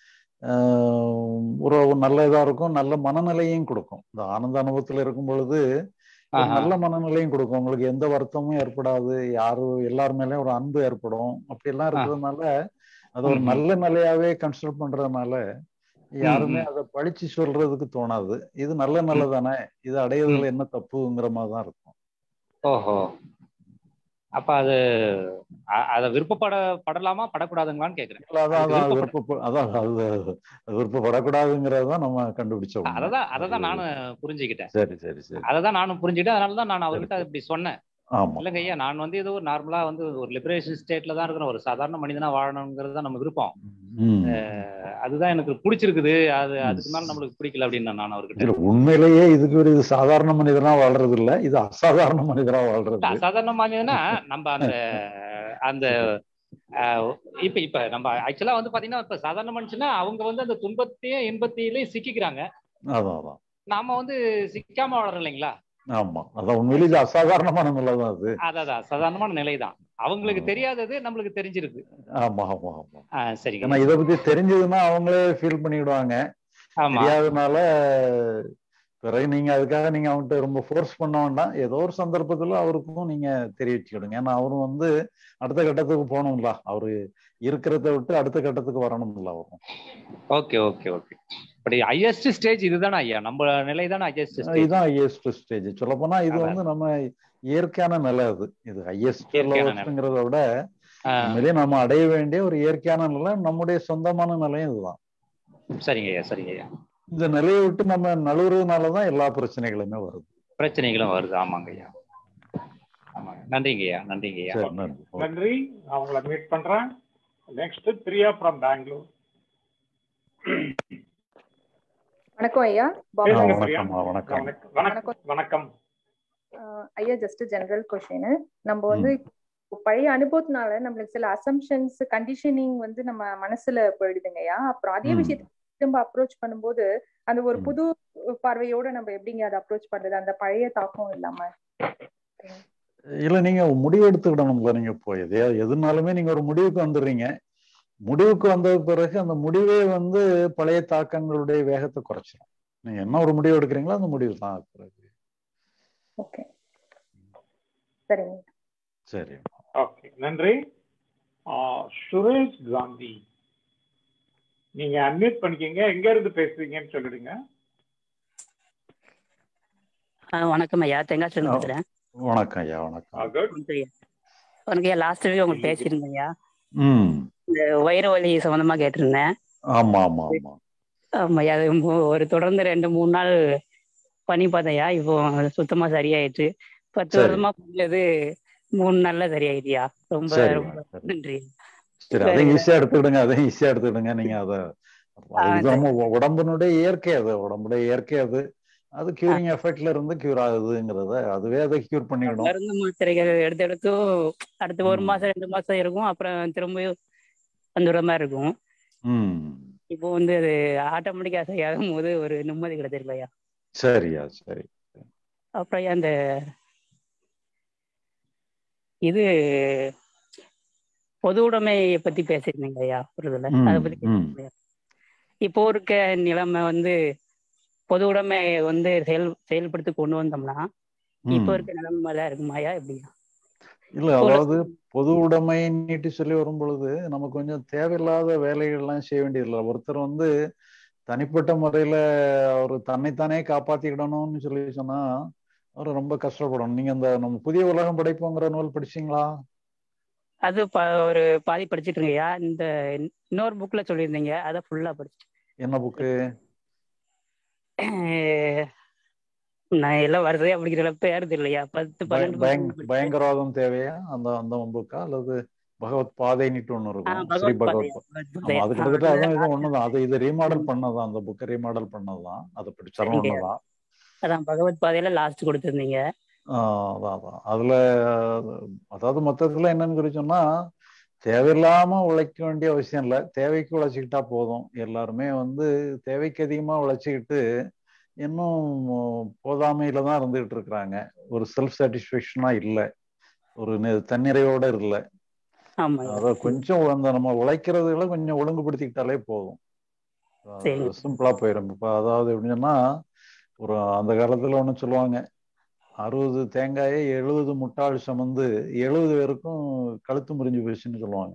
ஆஹ், ஒரு ஒரு நல்ல இதா இருக்கும் நல்ல மனநிலையும் கொடுக்கும் இந்த ஆனந்த அனுபவத்துல இருக்கும் பொழுது ஒரு ஆஹா. நல்ல மனநிலையும் கொடுக்கும் உங்களுக்கு எந்த வருத்தமும் ஏற்படாது யாரும் எல்லார் மேலயும் ஒரு அன்பு ஏற்படும் அப்படி எல்லாம் இருக்கிறதுனால அது ஒரு ம், ம். நல்ல நிலையாவே கன்சிடர் பண்றதுனால யாருமே ம். அதை பழிச்சு சொல்றதுக்கு தோணாது இது நல்ல நல்லதானே இது அடையிறதுல என்ன தப்புங்கிற மாதிரி தான் இருக்கும் ஓஹோ அப்ப அது அ- அத விருப்பப்பட படலாமா படக்கூடாதுங்களான்னு கேக்குறேன் இல்ல, அதான் அதுக்கு அதான் விருப்பப்பட- விருப்பப்ப அதான் அது அது விருப்பப்படக்கூடாதுங்கிறத நம்ம கண்டுபிடிச்சோம் அததான் அததான் நானும் புரிஞ்சுக்கிட்டேன் சரி சரி சரி அததான் நானும் புரிஞ்சுக்கிட்டேன் அதனாலதான் நான் அவர்கிட்ட இப்படி சொன்னேன் ஆமா இல்லைங்க ஐயா நான் வந்து ஏதோ ஒரு நார்மலா வந்து ஒரு லிபரேஷன் ஸ்டேட்ல தான் இருக்கிற ஒரு சாதாரண மனிதனா வாழணுங்கிறது தான் நம்ம விருப்பம் ம். அதுதான் எனக்கு பிடிச்சிருக்குது அது அதுக்கு மேல நம்மளுக்கு பிடிக்கல அப்படின்னு நான் அவர்கிட்ட இதுல உண்மையிலேயே இதுக்கு ஒரு இது சாதாரண மனிதனா வாழ்றது இல்ல இது அசாதாரண மனிதனா வாழ்றது சாதாரண மனிதனா நம்ம அந்த அந்த அஹ், இப்ப இப்ப நம்ம ஆக்சுவலா வந்து பாத்தீங்கன்னா இப்ப சாதாரண மனுஷனா அவங்க வந்து அந்த துன்பத்தையும் இன்பத்திலையும் சிக்கிக்கிறாங்க அதான் அதான் நாம வந்து சிக்காம வளரோம் இல்லைங்களா ஆமா அதான் உண்மையிலேயே இது அசாதாரணமான நிலை தான் அது அதான் சாதாரணமான நிலைதான் அவங்களுக்கு ஆ. தெரியாதது நம்மளுக்கு தெரிஞ்சிருக்கு ஆமா ஆமா ஆமா ஆஹ் சரிங்க ஏன்னா இதை பத்தி தெரிஞ்சதுன்னா அவங்களே ஃபீல் பண்ணிடுவாங்க ஆமா தெரியாதனால பிறகு நீங்க அதுக்காக நீங்க அவன்கிட்ட ரொம்ப ஃபோர்ஸ் பண்ண வேண்டாம் ஏதோ ஒரு சந்தர்ப்பத்துல அவருக்கும் நீங்க தெரிவிச்சுக்கிடுங்க ஏன்னா அவரும் வந்து அடுத்த கட்டத்துக்கு போகணும்ல அவரு இருக்கிறத விட்டு அடுத்த கட்டத்துக்கு வரணும்ல அவரும் okay okay okay but highest stage இதுதானே ஐயா நம்ம நிலை தானே ஹையஸ்ட் ஸ்டேஜ் இதுதான் ஹையஸ்ட் ஸ்டேஜ் சொல்ல போனா இது அதான். வந்து நம்ம இயற்கையான நிலை அது இது ஹையஸ்ட் இயற்கையான நிலை. லெவல்ஸ்ங்கிறத விட ஆஹ் உண்மையிலேயே நம்ம அடைய வேண்டிய ஒரு இயற்கையான நிலை நம்முடைய சொந்தமான நிலையும் இதுதான் சரிங்க ஐயா சரிங்க ஐயா இந்த நிலையை விட்டு நம்ம நழுவுறதுனாலதான் எல்லா பிரச்சனைகளுமே வருது பிரச்சனைகளும் வருது ஆமாங்க ஐயா ஆமாங்க நன்றிங்க ஐயா நன்றிங்க ஐயா சரி நன்றி நன்றி நான் உங்களை மீட் பண்றேன் நெக்ஸ்ட் பிரியா ஃப்ரம் பெங்களூர் வணக்கம் ஐயா பாபு ஆ, பேசுங்க சார். பிரியா. வணக்கம்மா வணக்கம் வணக்கம் வணக்கம் ஆஹ் ஐயா ஜஸ்ட் ஜெனரல் கொஸ்டின் நம்ம வந்து இப்போ பழைய அனுபவத்தினால நம்மளுக்கு சில அசம்ஷன்ஸ் கண்டிஷனிங் வந்து நம்ம மனசுல போயிடுதுங்க ஐயா அப்புறம் அதே ம். விஷயத்தை திரும்ப அப்ரோச் பண்ணும்போது அந்த ஒரு ம். புது பார்வையோட நம்ம எப்படிங்க அதை அப்ரோச் பண்றது அந்த பழைய தாக்கம் இல்லாம இல்ல நீங்க முடிவு எடுத்துக்கிடணும்ல நீங்க போய் எதையா எதுனாலுமே நீங்க ஒரு முடிவுக்கு வந்துடுறீங்க முடிவுக்கு வந்த பிறகு அந்த முடிவே வந்து பழைய தாக்கங்களுடைய வேகத்தை குறைச்சிடும் நீங்க என்ன ஒரு முடிவு எடுக்கிறீங்களோ அந்த முடிவு தான் பிறகு ஓகே சரிங்க சரி ஓகே நன்றி ஆ, சுரேஷ் காந்தி நீங்க அன்மியூட் பண்ணிக்கங்க எங்க இருந்து பேசுறீங்கன்னு சொல்லிடுங்க ஆ, வணக்கம் ஐயா தெங்காசில ஆ. பேசுறேன் வணக்கம் ஐயா வணக்கம் குட் வணக்கம் ஐயா. வணக்கம் ஐயா லாஸ்ட் வீக் உங்களுக்கு பேசியிருந்தேன் ஐயா ம் இந்த வயிறு வலி சம்பந்தமா கேட்டிருந்தேன் ஆமா ஆமா ஆமா ஆமா ஐயா அது மூ- ஒரு தொடர்ந்து ரெண்டு மூணு நாள் பண்ணி பார்த்தேன்யா இப்போ சுத்தமா சரியாயிடுச்சு பத்து சரி. வருஷமா பண்ணது மூணு நாள்ல சரியாயிடுயா ரொம்ப சரி ரொம்ப சரி நன்றி சரி அதை ஈஸியா எடுத்துக்கிடுங்க அதை ஈஸியா எடுத்துக்கிடுங்க நீங்க அதை ஆ, அது நம்ம உ- உடம்பினுடைய இயற்கை அது உடம்புடைய இயற்கை அது அது கியூரிங் எஃபெக்ட்ல இருந்து கியூர் ஆகுதுங்கிறத அதுவே அதை கியூர் பண்ணிடும் மருந்து மாத்திரைகள் எடுத்து எடுத்தும் அடுத்து ஒரு ம். மாசம் ரெண்டு மாசம் இருக்கும் அப்புறம் திரும்ப வந்துடுற மாதிரி இருக்கும் ம் இப்போ வந்து அது ஆட்டோமேட்டிக்கா சரியாகும் போது ஒரு நிம்மதி கிடைச்சிருக்கு ஐயா சரியா சரி அப்புறம் ஐயா இந்த இது பொது உடைமையை பத்தி பேசியிருந்தீங்க ஐயா ஒரு இதுல ம், அதை பத்தி ம். பேசியிருந்தீங்க. இப்போ இருக்க நிலைமை வந்து பொது உடைமை வந்து செயல் செயல்படுத்தி கொண்டு வந்தோம்னா இப்போ ம். இருக்க நிலைமையில இருக்குமாயா எப்படி இல்ல அதாவது பொது உடைமை நீட்டி சொல்லி வரும் பொழுது நமக்கு கொஞ்சம் தேவையில்லாத வேலைகள்லாம் செய்ய வேண்டியதில்லை ஒருத்தர் வந்து தனிப்பட்ட முறையில அவர் தன்னைத்தானே காப்பாத்திக்கிடணும்னு சொல்லி சொன்னா அவர் ரொம்ப கஷ்டப்படணும் நீங்க அந்த நம்ம புதிய உலகம் படைப்போங்கிற நூல் படிச்சீங்களா அது ப- ஒரு பாதி படிச்சிட்டு இருக்கேன்யா இந்த இன்னொரு புக்ல சொல்லியிருந்தீங்க அதை ஃபுல்லா படிச்சு என்ன புக்கு நான் எல்லாம் வருதே அப்படிங்கிற பேர் இல்லையா பத்து பன்னெண்டு book படிச்சேன். பயங்கரவாதம் தேவையா அந்த அந்த புக்கா அல்லது பகவத் பாதைன்னுட்டு ஒண்ணு ஆ, இருக்கும் பகவத் ஸ்ரீ பாதை, பகவத் பகவத் ஆமா பாதை. அது ஆ, கிட்டத்தட்ட அதுல அதுவும் இது last ஒண்ணுதான் அது இது ரீமாடல் பண்ணதான் அந்த புக்கை ரீமாடல் பண்ணதுதான் அதை படிச்சாலும் சரிங்க. ஒண்ணுதான் அதான் பகவத் பாதையில லாஸ்ட் கொடுத்திருந்தீங்க ஆஹ் அதான் அதான் அதுல அதாவது மொத்தத்துல என்னன்னு சொல்லி சொன்னா தேவையில்லாம உழைக்க வேண்டிய அவசியம் இல்லை தேவைக்கு உழைச்சிக்கிட்டா போதும் எல்லாருமே வந்து தேவைக்கு அதிகமா உழைச்சிக்கிட்டு இன்னும் போதாமையில தான் இருந்துகிட்டு இருக்கிறாங்க ஒரு செல்ஃப் சாட்டிஸ்ஃபேக்ஷனா இல்லை ஒரு நி- தன்னிறைவோட இல்லை ஆமா அத கொஞ்சம் அந்த நம்ம உழைக்கிறதுல கொஞ்சம் ஒழுங்குபடுத்திக்கிட்டாலே போதும் சரி. சிம்பிளா போயிடும் இப்ப அதாவது எப்படின்னு சொன்னா ஒரு அந்த காலத்துல ஒண்ணு சொல்லுவாங்க அறுபது தேங்காயை எழுபது முட்டாள் சுமந்து எழுபது பேருக்கும் கழுத்து முறிஞ்சு போச்சுன்னு சொல்லுவாங்க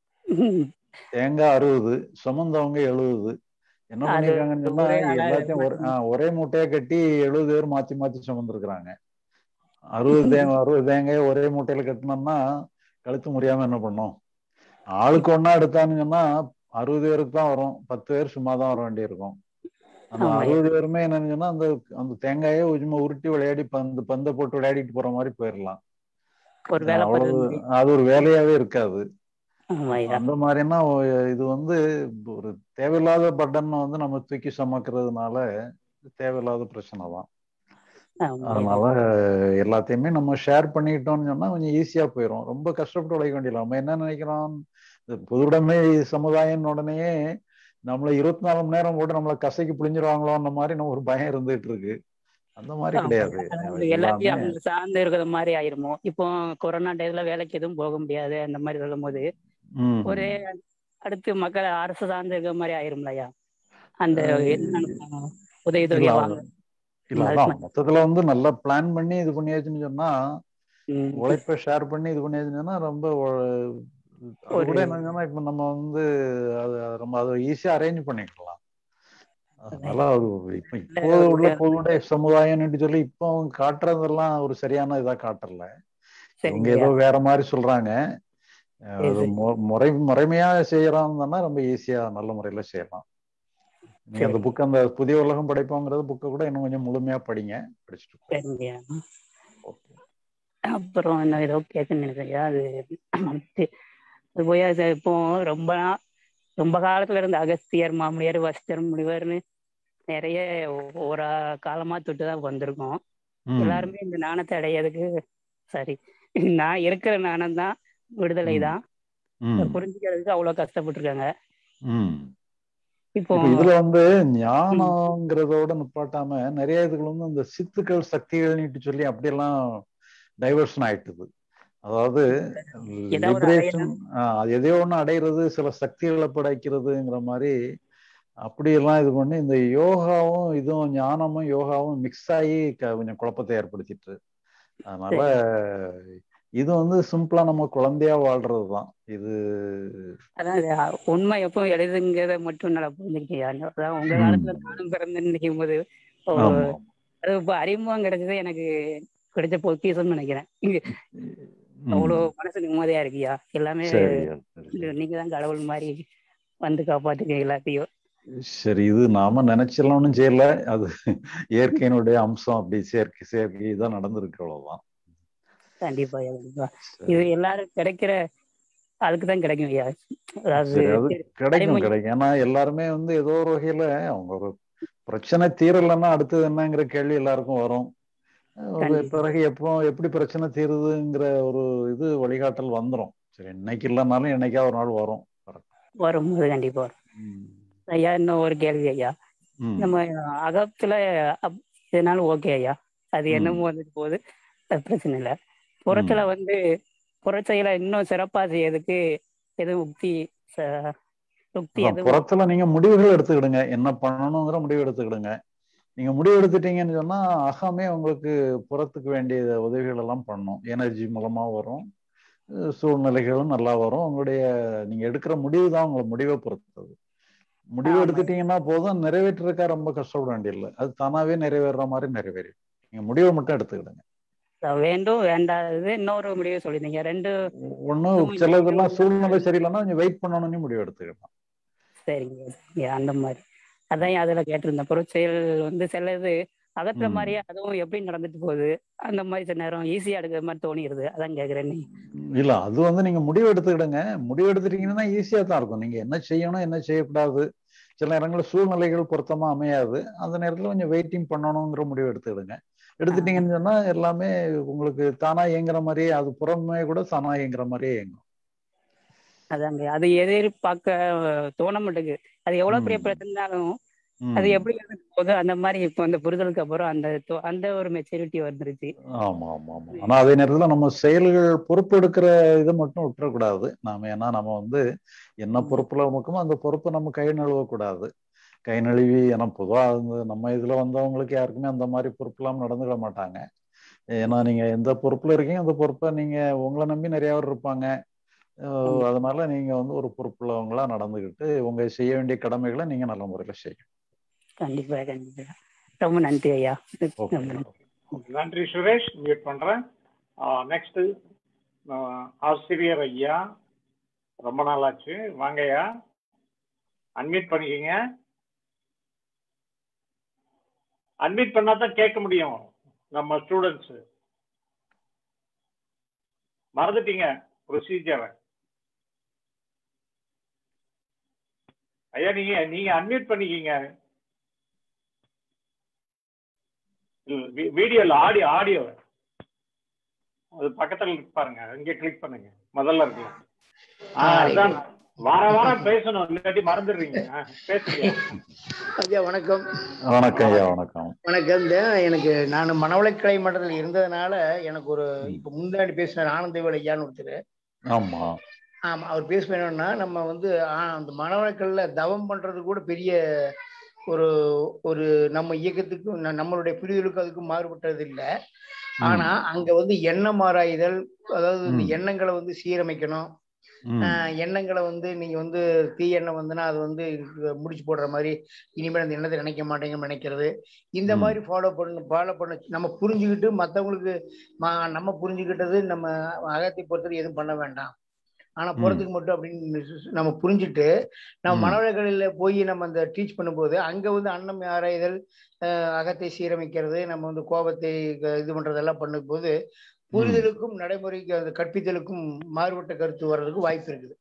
தேங்காய் அறுபது சுமந்தவங்க எழுபது என்ன அது பண்ணிருக்காங்கன்னு சொன்னா ஒரே ஆளா எல்லாத்தையும் ஒரு ஆஹ் ஒரே மூட்டையா கட்டி எழுபது பேர் மாத்தி மாத்தி சுமந்துருக்குறாங்க அறுபது தேங்காய் அறுபது தேங்காயை ஒரே மூட்டையில கட்டினோம்னா கழுத்து முடியாம என்ன பண்ணும் ஆளுக்கு ஒண்ணா எடுத்தான்னு சொன்னா அறுபது பேருக்கு தான் வரும் பத்து பேர் சும்மா தான் வர வேண்டியிருக்கும் அந்த ஆமா. அறுபது பேருமே என்னன்னு சொன்னா அந்த அந்த தேங்காயை சும்மா உருட்டி விளையாடி பந்து பந்தை போட்டு விளையாடிட்டு போற மாதிரி போயிடலாம் ஒரு வேலை அவ்வளவு பண்ணுறது அது ஒரு வேலையாவே இருக்காது ஆமாய்யா அந்த மாதிரின்னா ஒ- இது வந்து ஒரு தேவையில்லாத பட்டன் வந்து நம்ம தூக்கி சுமக்கிறதுனால தேவையில்லாத பிரச்சனை தான் ஆமாய்யா அதனால எல்லாத்தையுமே நம்ம ஷேர் பண்ணிக்கிட்டோம்னு சொன்னா கொஞ்சம் ஈஸியா போயிடும் ரொம்ப கஷ்டப்பட்டு உழைக்க வேண்டியது நம்ம என்ன நினைக்கிறோம் இந்த பொதுவுடைமை சமுதாயம் உடனேயே நம்மள இருபத்தி நாலு மணி நேரம் போட்டு நம்மள கசைக்கு பிழிஞ்சிருவாங்களோ அந்த மாதிரி நம்ம ஒரு பயம் இருந்துட்டு இருக்கு அந்த மாதிரி கிடையாது அதாவது எல்லாத்தையும் எல்லாமே அவங்க சார்ந்து இருக்கிற மாதிரி ஆயிருமோ இப்போ கொரோனா டயத்துல வேலைக்கு எதுவும் போக முடியாது அந்த மாதிரி சொல்லும் போது ம். ஒரே அடுத்து மக்கள் அரசு சார்ந்து இருக்கிற மாதிரி ஆயிரும்லயா அந்த என்ன உதவி தொகை இல்ல, வாங்க இல்ல அதான் மொத்தத்துல வந்து நல்லா பிளான் பண்ணி இது பண்ணியாச்சுன்னு சொன்னா ம். உழைப்பை ஷேர் பண்ணி இது பண்ணியாச்சுன்னு சொன்னா ரொம்ப ஒ- அது ஒரு- கூட என்னன்னா இப்ப நம்ம வந்து அது அது ரொம்ப அதை ஈஸியா அரேஞ்ச் பண்ணிக்கலாம் அதனால அது இப்ப இப்போ உள்ள பொதுவுடைய சமுதாயம்னு சொல்லி இப்போ அவங்க காட்டுறதெல்லாம் ஒரு சரியான இதா காட்டல இவங்க சரிங்கய்யா ஏதோ வேற மாதிரி சொல்றாங்க அஹ் அது மு- முறை முறைமையா செய்யறாங்கன்னா ரொம்ப ஈஸியா நல்ல முறையில செய்யலாம் நீங்க அந்த சரி. புக் அந்த புதிய உலகம் படைப்போங்கிறது புக்கை கூட இன்னும் கொஞ்சம் முழுமையா படிங்க படிச்சுட்டு போங்க. சரிங்கய்யா Okay. அப்புறம் என்ன ஏதோ கேட்கணும்னு நினைக்கிறேன் அது மறந்துட்டு. அது போய் அது இப்போ ரொம்ப நா- ரொம்ப காலத்துல இருந்த அகஸ்தியர் மாமுனியர் வசிஷ்டர் முனிவர்னு நிறைய ஒ- ஒரு காலமா தொட்டு தான் வந்திருக்கோம் ம். எல்லாருமே இந்த நாணத்தை அடையிறதுக்கு சரி நான் இருக்கிற நாணம் தான் விடுதலை ம். தான் ம். அதை புரிஞ்சுக்கிறதுக்கு அவ்வளவு கஷ்டப்பட்டிருக்காங்க ம். இப்போ இப்ப இதுல வந்து ஞானங்கிறதோட நிப்பாட்டாம நிறைய இதுகள் வந்து இந்த சித்துக்கள் சக்திகள்னுட்டு சொல்லி அப்படியெல்லாம் டைவர்ஷன் ஆயிட்டுது அதாவது ஏதாவது ஒரு லிபரேஷன் அது எதையோ ஒண்ணு அடையிறது சில சக்திகளை படைக்கிறதுங்கிற மாதிரி அப்படியெல்லாம் இது பண்ணி இந்த யோகாவும் இதுவும் ஞானமும் யோகாவும் மிக்ஸ் ஆகி க- கொஞ்சம் குழப்பத்தை ஏற்படுத்திட்டு அதனால இது வந்து சிம்பிளா நம்ம குழந்தையா வாழ்றது தான் இது அதான் இது உண்மை எப்போ எழுதுங்கிறத மட்டும் நல்லா புரிஞ்சுக்கிட்டேன் அதான் உங்க ம். காலத்துல நானும் பிறந்து நினைக்கும் போது ஓ, ஆமா அது இப்போ அறிமுகம் கிடைச்சது எனக்கு கிடைச்ச பொக்கிஷம்னு நினைக்கிறேன் ம். அவ்வளவு மனசு நிம்மதியா இருக்கியா எல்லாமே சரி சரி. நீங்க தான் கடவுள் மாதிரி வந்து காப்பாத்துக்க எல்லாத்தையும் சரி இது நாம நினைச்சலாம் ஒண்ணும் செய்யல அது இயற்கையினுடைய அம்சம் அப்படி செயற்கை செயற்கை தான் நடந்திருக்கு அவ்வளவுதான் கண்டிப்பா கண்டிப்பா சரி. இது எல்லாரும் கிடைக்கிற அதுக்கு தான் கிடைக்கும் ஐயா அதாவது சரி அது கிடைக்கும் அறிமுகம். கிடைக்கும் ஏன்னா எல்லாருமே வந்து ஏதோ ஒரு வகையில அவங்க ஒரு பிரச்சனை தீரலைன்னா அடுத்தது என்னங்கிற கேள்வி எல்லாருக்கும் வரும் ஒரு கண்டிப்பா. பிறகு எப்போ எப்படி பிரச்சனை தீருதுங்கிற ஒரு இது வழிகாட்டல் வந்துரும் சரி இன்னைக்கு இல்லைனாலும் என்னைக்கா ஒரு நாள் வரும் வரும்போது கண்டிப்பா வரும் ம். ஐயா இன்னும் ஒரு கேள்வி ஐயா ம். நம்ம அகத்துல அப்- இதனால ஓகே ஐயா அது ம். என்னமோ வந்துட்டு போகுது அது பிரச்சனை இல்லை புறத்துல வந்து புறச்செயலை இன்னும் சிறப்பா செய்யறதுக்கு எதுவும் உக்தி ச- உக்தி அதான் எதுவும் புறத்துல நீங்க முடிவுகள் எடுத்துக்கிடுங்க என்ன பண்ணணுங்கிற முடிவு எடுத்துக்கிடுங்க நீங்க முடிவு எடுத்துட்டீங்கன்னு சொன்னா அகமே உங்களுக்கு புறத்துக்கு வேண்டிய உதவிகள் எல்லாம் பண்ணும் எனர்ஜி மூலமா வரும் அஹ் சூழ்நிலைகளும் நல்லா வரும் உங்களுடைய நீங்க எடுக்கிற முடிவு தான் உங்களை முடிவை பொறுத்தது முடிவு ஆமா. எடுத்துட்டீங்கன்னா போதும் நிறைவேற்றுறதுக்கா ரொம்ப கஷ்டப்பட வேண்டியதில்லை அது தானாவே நிறைவேறுற மாதிரி நிறைவேறி நீங்க முடிவை மட்டும் எடுத்துக்கிடுங்க வேண்டும் வேண்டாதது இன்னொரு முடிவு சொல்லியிருந்தீங்க ரெண்டு ஒன்னும் நம்ம சிலதெல்லாம் இது- சூழ்நிலை சரியில்லைன்னா கொஞ்சம் வெயிட் பண்ணணும்னு முடிவு எடுத்துக்கிடலாம் சரிங்க சரிங்க, அந்த மாதிரி அதான் அதுல கேட்டிருந்தேன் புறச்செயல் வந்து சிலது அகற்ற ம். மாதிரியே அதுவும் எப்படி நடந்துட்டு போகுது அந்த மாதிரி சில நேரம் ஈஸியா எடுக்கிற மாதிரி தோணிடுது அதான் கேக்குறேன் இல்ல அது வந்து நீங்க முடிவு எடுத்துக்கிடுங்க முடிவு எடுத்துட்டீங்கன்னா ஈஸியா தான் இருக்கும் நீங்க என்ன செய்யணும் என்ன செய்யக்கூடாது சில நேரங்களில் சூழ்நிலைகள் பொருத்தமா அமையாது அந்த நேரத்துல கொஞ்சம் வெயிட்டிங் பண்ணணுங்கிற முடிவு எடுத்துக்கிடுங்க எடுத்துட்டீங்கன்னு சொன்னா எல்லாமே உங்களுக்கு தானா இயங்குற மாதிரியே அது புறமே கூட தானா இயங்குற மாதிரியே இயங்கும் அதாங்க அது எதிர்பார்க்க தோண மாட்டேங்குது அது எவ்வளவு பெரிய ம். பிரச்சனைனாலும் ம். அது எப்படி இருந்துட்டு போகுது அந்த மாதிரி இப்போ அந்த புரிதலுக்கு அப்புறம் அந்த தோ- அந்த ஒரு மெச்சூரிட்டி வந்துருச்சு ஆமா ஆமா ஆமா ஆனா அதே நேரத்துல நம்ம செயல்கள் பொறுப்பெடுக்கிற இதை மட்டும் விட்டுறக்கூடாது நாம ஏன்னா நம்ம வந்து என்ன பொறுப்புல நமக்குமோ அந்த பொறுப்பை நம்ம கை நழுவ கூடாது கை நழுவி ஏன்னா பொதுவா அந்த நம்ம இதுல வந்தவங்களுக்கு யாருக்குமே அந்த மாதிரி பொறுப்புலாம் நடந்துக்க மாட்டாங்க ஏன்னா நீங்க எந்த பொறுப்புல இருக்கீங்க அந்த பொறுப்பை நீங்க உங்களை நம்பி நிறைய பேர் இருப்பாங்க அஹ் அதனால நீங்க வந்து ஒரு பொறுப்புள்ளவங்களா நடந்துக்கிட்டு உங்க செய்ய வேண்டிய கடமைகளை நீங்க நல்ல முறையில செய்யணும் கண்டிப்பா கண்டிப்பா ரொம்ப நன்றி ஐயா ஓகே ரொம்ப நன்றி. நன்றி சுரேஷ் மியூட் பண்றேன் நெக்ஸ்ட் ஆசிரியர் ஐயா ரொம்ப நாள் ஆச்சு வாங்கய்யா அன்மியூட் பண்ணிக்கிங்க அன்மியூட் பண்ணா தான் கேட்க முடியும் நம்ம ஸ்டூடெண்ட்ஸ் மறந்துட்டீங்க ப்ரொசீஜரை ஐயா நீங்க நீங்க அன்மியூட் பண்ணிக்கிங்க வீடியோல ஆடியோ ஆடியோ அது பக்கத்துல இருக்கு பாருங்க இங்க கிளிக் பண்ணுங்க முதல்ல இருக்கு ஆ, அதான் வார வாரம் பேசணும் இல்லாட்டி மறந்துடுறீங்க ஆ, பேசுங்க ஐயா வணக்கம் வணக்கம் ஐயா வணக்கம் வணக்கம் இந்த எனக்கு நான் மனவளக்கலை மன்றத்தில் இருந்ததுனால எனக்கு ஒரு இப்ப முன்னாடி பேசினார் ஆனந்தவேல் ஐயான்னு ஒருத்தர் ஆமா ஆமா அவர் பேசுவேன்னா நம்ம வந்து ஆ, அந்த மனவளக்கல்ல தவம் பண்றது கூட பெரிய ஒரு ஒரு நம்ம இயக்கத்துக்கும் ந- நம்மளுடைய புரிதலுக்கும் அதுக்கும் மாறுபட்டது இல்லை ஆனா அங்க வந்து எண்ணம் ஆராய்தல் அதாவது இந்த ம். எண்ணங்களை வந்து சீரமைக்கணும் ம். ஆஹ் எண்ணங்களை வந்து நீங்க வந்து தீய எண்ணம் வந்துன்னா அது வந்து முடிச்சு போடுற மாதிரி இனிமேல் அந்த எண்ணத்தை நினைக்க மாட்டேங்கன்னு நினைக்கிறது இந்த ம். மாதிரி ஃபாலோ பண்ணு ஃபாலோ பண்ண நம்ம புரிஞ்சுக்கிட்டு மற்றவங்களுக்கு நம்ம புரிஞ்சுக்கிட்டது நம்ம அகத்தை பொறுத்தவரை எதுவும் பண்ண வேண்டாம் ஆனா ம். புறத்துக்கு மட்டும் அப்படின்னு சு- நம்ம புரிஞ்சுட்டு நம்ம ம். மனவளக்கலையில போய் நம்ம அந்த டீச் பண்ணும்போது அங்க வந்து அன்னம் ஆராய்தல் அஹ், அகத்தை சீரமைக்கிறது நம்ம வந்து கோபத்தை க- இது பண்றதெல்லாம் பண்ணும்போது புரிதலுக்கும் நடைமுறைக்கு அந்த கற்பித்தலுக்கும் மாறுபட்ட கருத்து வர்றதுக்கு வாய்ப்பு இருக்குது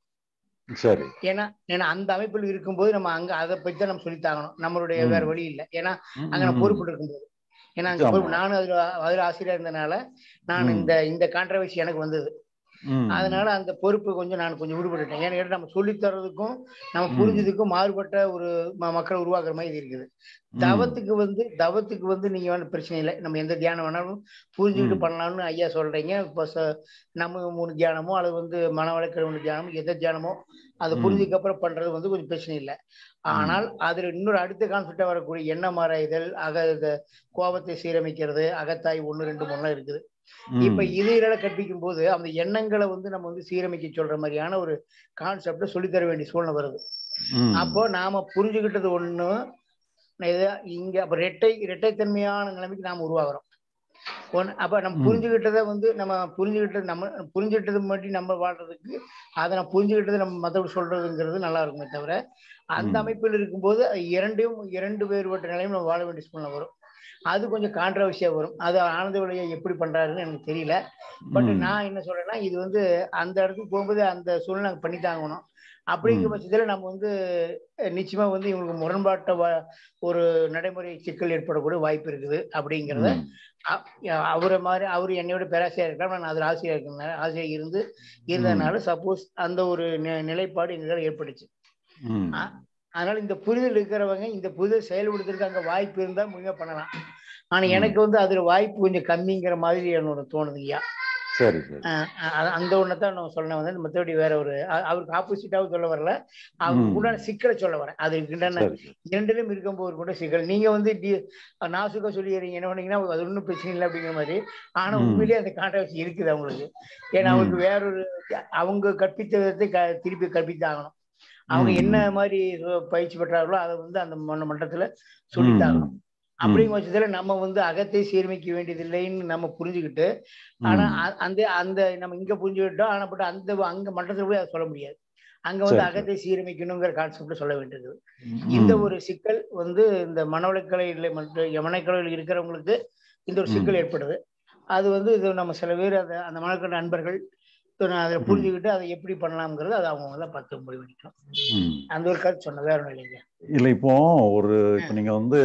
சரி ஏன்னா ஏன்னா அந்த அமைப்பில் இருக்கும்போது நம்ம அங்க அதை பத்தி தான் நம்ம சொல்லித்தாகணும் நம்மளுடைய ம். வேற வழி இல்லை ஏன்னா ம், அங்க நான் ம், பொறுப்பு இருக்கும்போது ஏன்னா அங்க ஆமா. பொறுப்பு நானும் அதுல அதுல ஆசிரியர் இருந்தனால நான் ம். இந்த இந்த கான்ட்ரவர்சி எனக்கு வந்தது ம், அதனால அந்த பொறுப்பு கொஞ்சம் நான் கொஞ்சம் விடுபட்டுட்டேன் ஏன்னா கேட்டா நம்ம சொல்லித் தர்றதுக்கும் நம்ம ம். புரிஞ்சதுக்கும் மாறுபட்ட ஒரு ம- மக்களை உருவாக்குற மாதிரி இது இருக்குது ம். தவத்துக்கு வந்து தவத்துக்கு வந்து நீங்க வந்து பிரச்சனை இல்லை நம்ம எந்த தியானம் வேணாலும் புரிஞ்சுக்கிட்டு ம். பண்ணலாம்னு ஐயா சொல்றீங்க இப்போ ச- நம்ம மூணு தியானமோ அல்லது வந்து மன வழக்கில் ஒன்று தியானமோ எந்த தியானமோ அதை ம். புரிஞ்சுக்கு அப்புறம் பண்றது வந்து கொஞ்சம் பிரச்சனை இல்லை ஆனால் அதுல இன்னொரு அடுத்த கான்செப்டா வரக்கூடிய எண்ணம் ஆராய்தல் அக இந்த கோபத்தை சீரமைக்கிறது அகத்தாய் ஒண்ணு ரெண்டு மூணுலாம் இருக்குது ம். இப்ப இதுகளை கற்பிக்கும் போது அந்த எண்ணங்களை வந்து நம்ம வந்து சீரமைக்க சொல்ற மாதிரியான ஒரு கான்செப்ட சொல்லித்தர வேண்டிய சூழ்நிலை வருது ம். அப்போ நாம புரிஞ்சுக்கிட்டது ஒண்ணு நான் இத இங்க அப்ப ரெட்டை இரட்டைத்தன்மையான நிலைமைக்கு நாம உருவாகிறோம் ஒன்னு அப்ப நம்ம ம். புரிஞ்சுக்கிட்டதை வந்து நம்ம புரிஞ்சுக்கிட்டது நம்ம புரிஞ்சுக்கிட்டது மட்டும் நம்ம வாழ்றதுக்கு அதை நான் புரிஞ்சுக்கிட்டது நம்ம மத்தபடி சொல்றதுங்கிறது நல்லா இருக்குமே தவிர அந்த ம். அமைப்பில் இருக்கும்போது இரண்டையும் இரண்டு வேறுபட்ட நிலையும் நம்ம வாழ வேண்டிய சூழ்நிலை வரும் அது கொஞ்சம் கான்ட்ரவர்சியா வரும் அது ஆனந்த விலையை எப்படி பண்றாருன்னு எனக்கு தெரியல பட் ம். நான் என்ன சொல்றேன்னா இது வந்து அந்த இடத்துக்கு போகும்போது அந்த சூழ்நிலை நாங்க பண்ணித்தாங்கணும் அப்படிங்கிற ம். பட்சத்துல நம்ம வந்து அஹ், நிச்சயமா வந்து இவங்களுக்கு முரண்பாட்ட வ- ஒரு நடைமுறை சிக்கல் ஏற்படக்கூடிய வாய்ப்பு இருக்குது அப்படிங்கிறத ம். அ- அவரை மாதிரி அவரு என்னையோட பேராசிரியர் இருக்கலாம் நான் அதில் ஆசிரியர் இருக்கிறனால ஆசிரியர் இருந்து இருந்ததுனால சப்போஸ் அந்த ஒரு நி- நிலைப்பாடு எங்களால் ஏற்பட்டுச்சு ம். அ- அதனால இந்த புரிதல் இருக்கிறவங்க இந்த புரிதல் செயல்படுத்துறதுக்கு அங்க வாய்ப்பு இருந்தா முழுமையா பண்ணலாம் ஆனா ம். எனக்கு வந்து அதுல வாய்ப்பு கொஞ்சம் கம்மிங்கிற மாதிரி என்னோட தோணுது ஐயா சரி சரி அஹ் அ- அந்த ஒண்ணத்தான் நான் சொல்ல வந்தேன் மற்றபடி வேற ஒரு அ- அவருக்கு ஆப்போசிட்டாவும் சொல்ல வரல அவருக்கு ம். உண்டான சிக்கலை சொல்ல வரேன் அதுக்கு உண்டான சரி சரி இரண்டிலும் இருக்கும்போது கூட சிக்கல் நீங்க வந்து டி நாசுக்கா சொல்லிடுறீங்க என்ன பண்ணீங்கன்னா அது ஒன்றும் பிரச்சனை இல்லை அப்படிங்கிற மாதிரி ஆனா ம். உண்மையிலேயே அந்த கான்ட்ரவர்சி இருக்குது அவங்களுக்கு ஏன்னா ம். அவங்களுக்கு வேறொரு அவங்க கற்பித்த விதத்தை க- திருப்பி கற்பித்தாகணும் அவங்க ம். என்ன மாதிரி பயிற்சி பெற்றார்களோ அதை வந்து அந்த மன்ற- மன்றத்துல ம். சொல்லித்தாகணும் ம். அப்படிங்கிற பட்சத்துல நம்ம வந்து அகத்தை சீர்மைக்க வேண்டியதில்லைன்னு நம்ம புரிஞ்சுக்கிட்டு ஆனா ம். அ- அந்த அந்த நம்ம இங்க புரிஞ்சுக்கிட்டோம் ஆனா பட் அந்த அங்க மன்றத்துல போய் அதை சொல்ல முடியாது அங்க வந்து சரி, சரி. அகத்தை சீரமைக்கணுங்கிற கான்செப்ட் சொல்ல வேண்டியது ம். இந்த ஒரு சிக்கல் வந்து இந்த மனவளக்கலையில் மற்றும் யமனக்கலையில் இருக்கிறவங்களுக்கு இந்த ஒரு சிக்கல் ம். ஏற்படுது அது வந்து இது நம்ம சில பேர் அந்த அந்த மனக்கலை நண்பர்கள் அதில் ம். புரிஞ்சுக்கிட்டு அதை எப்படி பண்ணலாம்ங்கிறது அது அவங்க தான் பார்த்து முடிவு பண்ணிக்கணும் ம். அந்த ஒரு கருத்து சொன்ன வேற ஒன்றும் இல்லைங்க இல்ல இப்போ ஒரு இப்போ நீங்க வந்து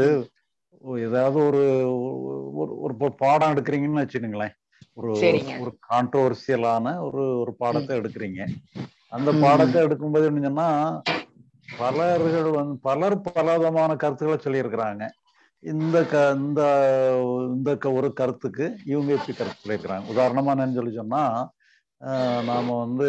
ஏதாவது ஒரு ஒரு ஒரு பா- பாடம் எடுக்கிறீங்கன்னு வச்சுக்கோங்களேன் ஒரு சரிங்க. ஒரு கான்ட்ரோவர்சியலான ஒரு ஒரு பாடத்தை எடுக்கிறீங்க அந்த ம். பாடத்தை எடுக்கும்போது என்ன சொன்னா பலர்கள் வந்து பலர் பல விதமான கருத்துக்களை சொல்லியிருக்கிறாங்க இந்த க இந்த இந்த க- ஒரு கருத்துக்கு இவங்க எப்படி கருத்து சொல்லியிருக்கிறாங்க உதாரணமா என்னன்னு சொல்லி சொன்னா ஆஹ் நாம வந்து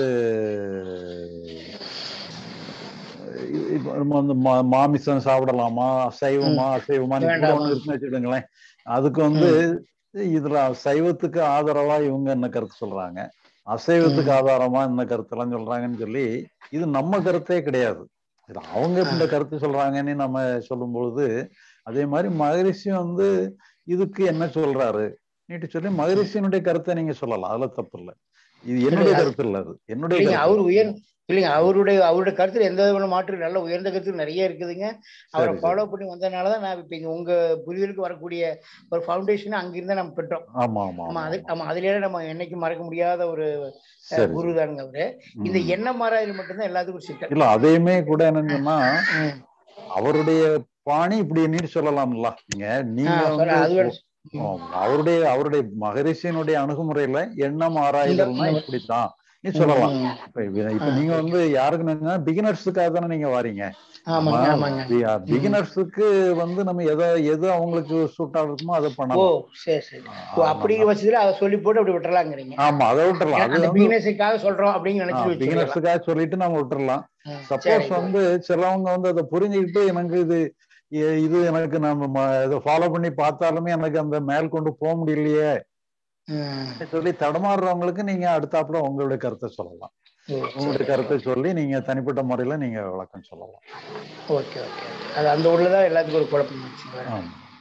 இ- இப்ப நம்ம வந்து மா- மாமிசம் சாப்பிடலாமா சைவமா அசைவமா கூட வேண்டாமா. ஒண்ணு இருக்குன்னு வச்சுக்கிடுங்களேன் அதுக்கு வந்து இதுல சைவத்துக்கு ஆதரவா இவங்க என்ன கருத்து சொல்றாங்க அசைவத்துக்கு ஆதாரமா என்ன கருத்தெல்லாம் சொல்றாங்கன்னு சொல்லி இது நம்ம கருத்தே கிடையாது இது அவங்க இந்த கருத்து சொல்றாங்கன்னு நம்ம சொல்லும் பொழுது அதே மாதிரி மகரிஷி வந்து இதுக்கு என்ன சொல்றாரு நீட்டு சொல்லி மகரிஷியினுடைய கருத்தை நீங்க சொல்லலாம் அதுல தப்பு இல்லை இது என்னுடைய இல்லைங்க, கருத்து இல்ல அது என்னுடைய இல்லைங்க கருத்து அவர் இல்ல. உயர் இல்லைங்க அவருடைய அவருடைய கருத்துல எந்த விதமான மாற்று நல்ல உயர்ந்த கருத்து நிறைய இருக்குதுங்க அவரை சரி, ஃபாலோ சரி. பண்ணி வந்ததுனால தான் நான் இப்ப இங்க உங்க புரிதலுக்கு வரக்கூடிய ஒரு ஃபவுண்டேஷன் அங்கிருந்தே நம்ம பெற்றோம் ஆமா ஆமா ஆமா ஆமா அது ஆமா. ஆமா அதுலயே நம்ம என்னைக்கும் மறக்க முடியாத ஒரு அஹ், சரி குரு தானுங்க அவரு இந்த ம். எண்ணம் மாறாயில் மட்டும்தான் எல்லாத்துக்கும் ஒரு சிக்கல் இல்ல அதையுமே கூட என்னன்னு சொன்னா ம். அவருடைய பாணி இப்படி நீட்டு சொல்லலாம்ல நீங்க ஆ, நீங்க sorry, வந்து அது வேற- ஆம், அவருடைய அவருடைய மகரிஷியினுடைய அணுகுமுறையில எண்ணம் ஆராய்தல்னா இந்த- இப்படித்தான் நீ சொல்லலாம் ம். இப்ப இது- இப்ப ஆ. நீங்க வந்து யாருக்கு நினைச்சா பிகினர்ஸுக்காக தானே நீங்க வாரீங்க ஆமாங்க ஆமாங்க பிகினர்ஸுக்கு வந்து நம்ம எதை எது அவங்களுக்கு சூட் ஆகுமோ அதை ஓ பண்ணலாம் சரி சரி ஓ ஆ, அப்படிங்கிற பட்சத்துல அதை சொல்லி போட்டு அப்படி விட்டுறலாங்கிறீங்க ஆமா அதை விட்டுறலாம் அது அந்த வந்து பிகினர்ஸுக்காக சொல்றோம் அப்படின்னு நினைச்சிட்டு வச்சுக்கலாம் பிகினர்ஸுக்காக சொல்லிட்டு நம்ம விட்டுறலாம் ம், சப்போஸ் சரிங்க. வந்து சிலவங்க வந்து அதை புரிஞ்சுக்கிட்டு எனக்கு இது இ- இது எனக்கு நம்ம ம- இதை ஃபாலோ பண்ணி பார்த்தாலுமே எனக்கு அந்த மேல் கொண்டு போக முடியலையே ம். சொல்லி தடுமாறுறவங்களுக்கு நீங்க அடுத்தாப்புல உங்களுடைய கருத்தை சொல்லலாம் ஓ, உங்களுடைய சரி. கருத்தை சொல்லி நீங்க தனிப்பட்ட முறையில நீங்க விளக்கம் சொல்லலாம் ஓகே ஓகே அது அந்த ஊர்ல தான் எல்லாத்துக்கும் ஒரு குழப்பம் வந்துச்சு ஆமா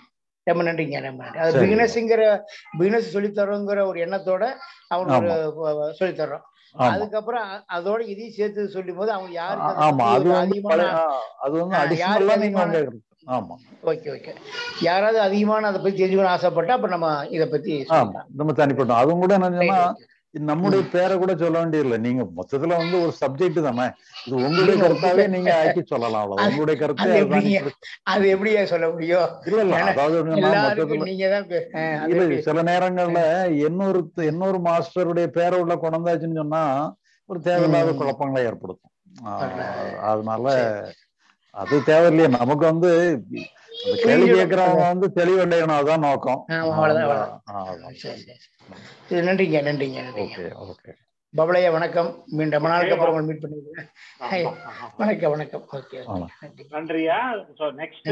ரொம்ப நன்றிங்க ரொம்ப நன்றி அது சரி. பிகினஸ்ங்கிற பிகினஸ் சொல்லித்தரோங்கிற ஒரு எண்ணத்தோட அவனுக்கு ஒரு சொல்லித்தர்றோம் ஆமா அதுக்கப்புறம் அ- அதோட இதையும் சேர்த்து சொல்லும் போது அவங்க யாருக்கு அதை ஆமா பத்தி அது ஒரு வந்து அதிகமான பழைய ஆ, அது வந்து ஆ, அடிஷனலா யாருக்கு நீங்க அதிகமான- வந்து ஆமா ஓகே ஓகே யாராவது அதிகமான அதை பத்தி தெரிஞ்சுக்கணும்னு ஆசைப்பட்டா அப்ப நம்ம இதை பத்தி ஆமா சொல்லலாம் நம்ம தனிப்பட்டோம் அதுவும் கூட என்னன்னா Right, okay. நம்முடைய பேரை கூட சொல்ல வேண்டியதில்லை நீங்க மொத்தத்துல வந்து ஒரு சப்ஜெக்ட் தானே இது உங்களுடைய இல்லைங்க, கருத்தாவே உங்க- நீங்க ஆக்கி சொல்லலாம் அவ்வளவு அது- உங்களுடைய கருத்தே அது அதுதான் எப்படிங்க? இப்படி- அது எப்படியா சொல்ல முடியும் இல்ல இல்ல ஏன்னா அதாவது என்னன்னா எல்லாருக்கும் மொத்தத்துல நீங்க தான் பே- ஆ, அது இல்ல எப்படி? சில நேரங்கள்ல இன்னொரு இன்னொரு மாஸ்டருடைய பேரை உள்ள கொண்டாச்சுன்னு சொன்னா ஒரு தேவையில்லாத ம். குழப்பங்களை ஏற்படுத்தும் ஆஹ் Right. அதனால அது தேவையில்லையே நமக்கு வந்து அந்த கேள்வி புரிஞ்சுக்கணும். கேட்கறவங்க வந்து தெளிவடையணும் அதுதான் நோக்கம் ஆமா, அவ்வளவுதான், ஆஹ் அவ்வளவுதான். ஆஹ் சரி, சரி, சரி. சரி, நன்றிங்க நன்றிங்க நன்றிங்க ஓகே ஓகே பபளையா வணக்கம் மீண்டும் ரொம்ப நாளுக்கு அப்புறம் உங்களை மீட் பண்ணிருக்கேன் Hi. ஆமா, ஆமா. வணக்கம் வணக்கம் ஓகே ஆமா. நன்றி நன்றியா ஸோ நெக்ஸ்ட்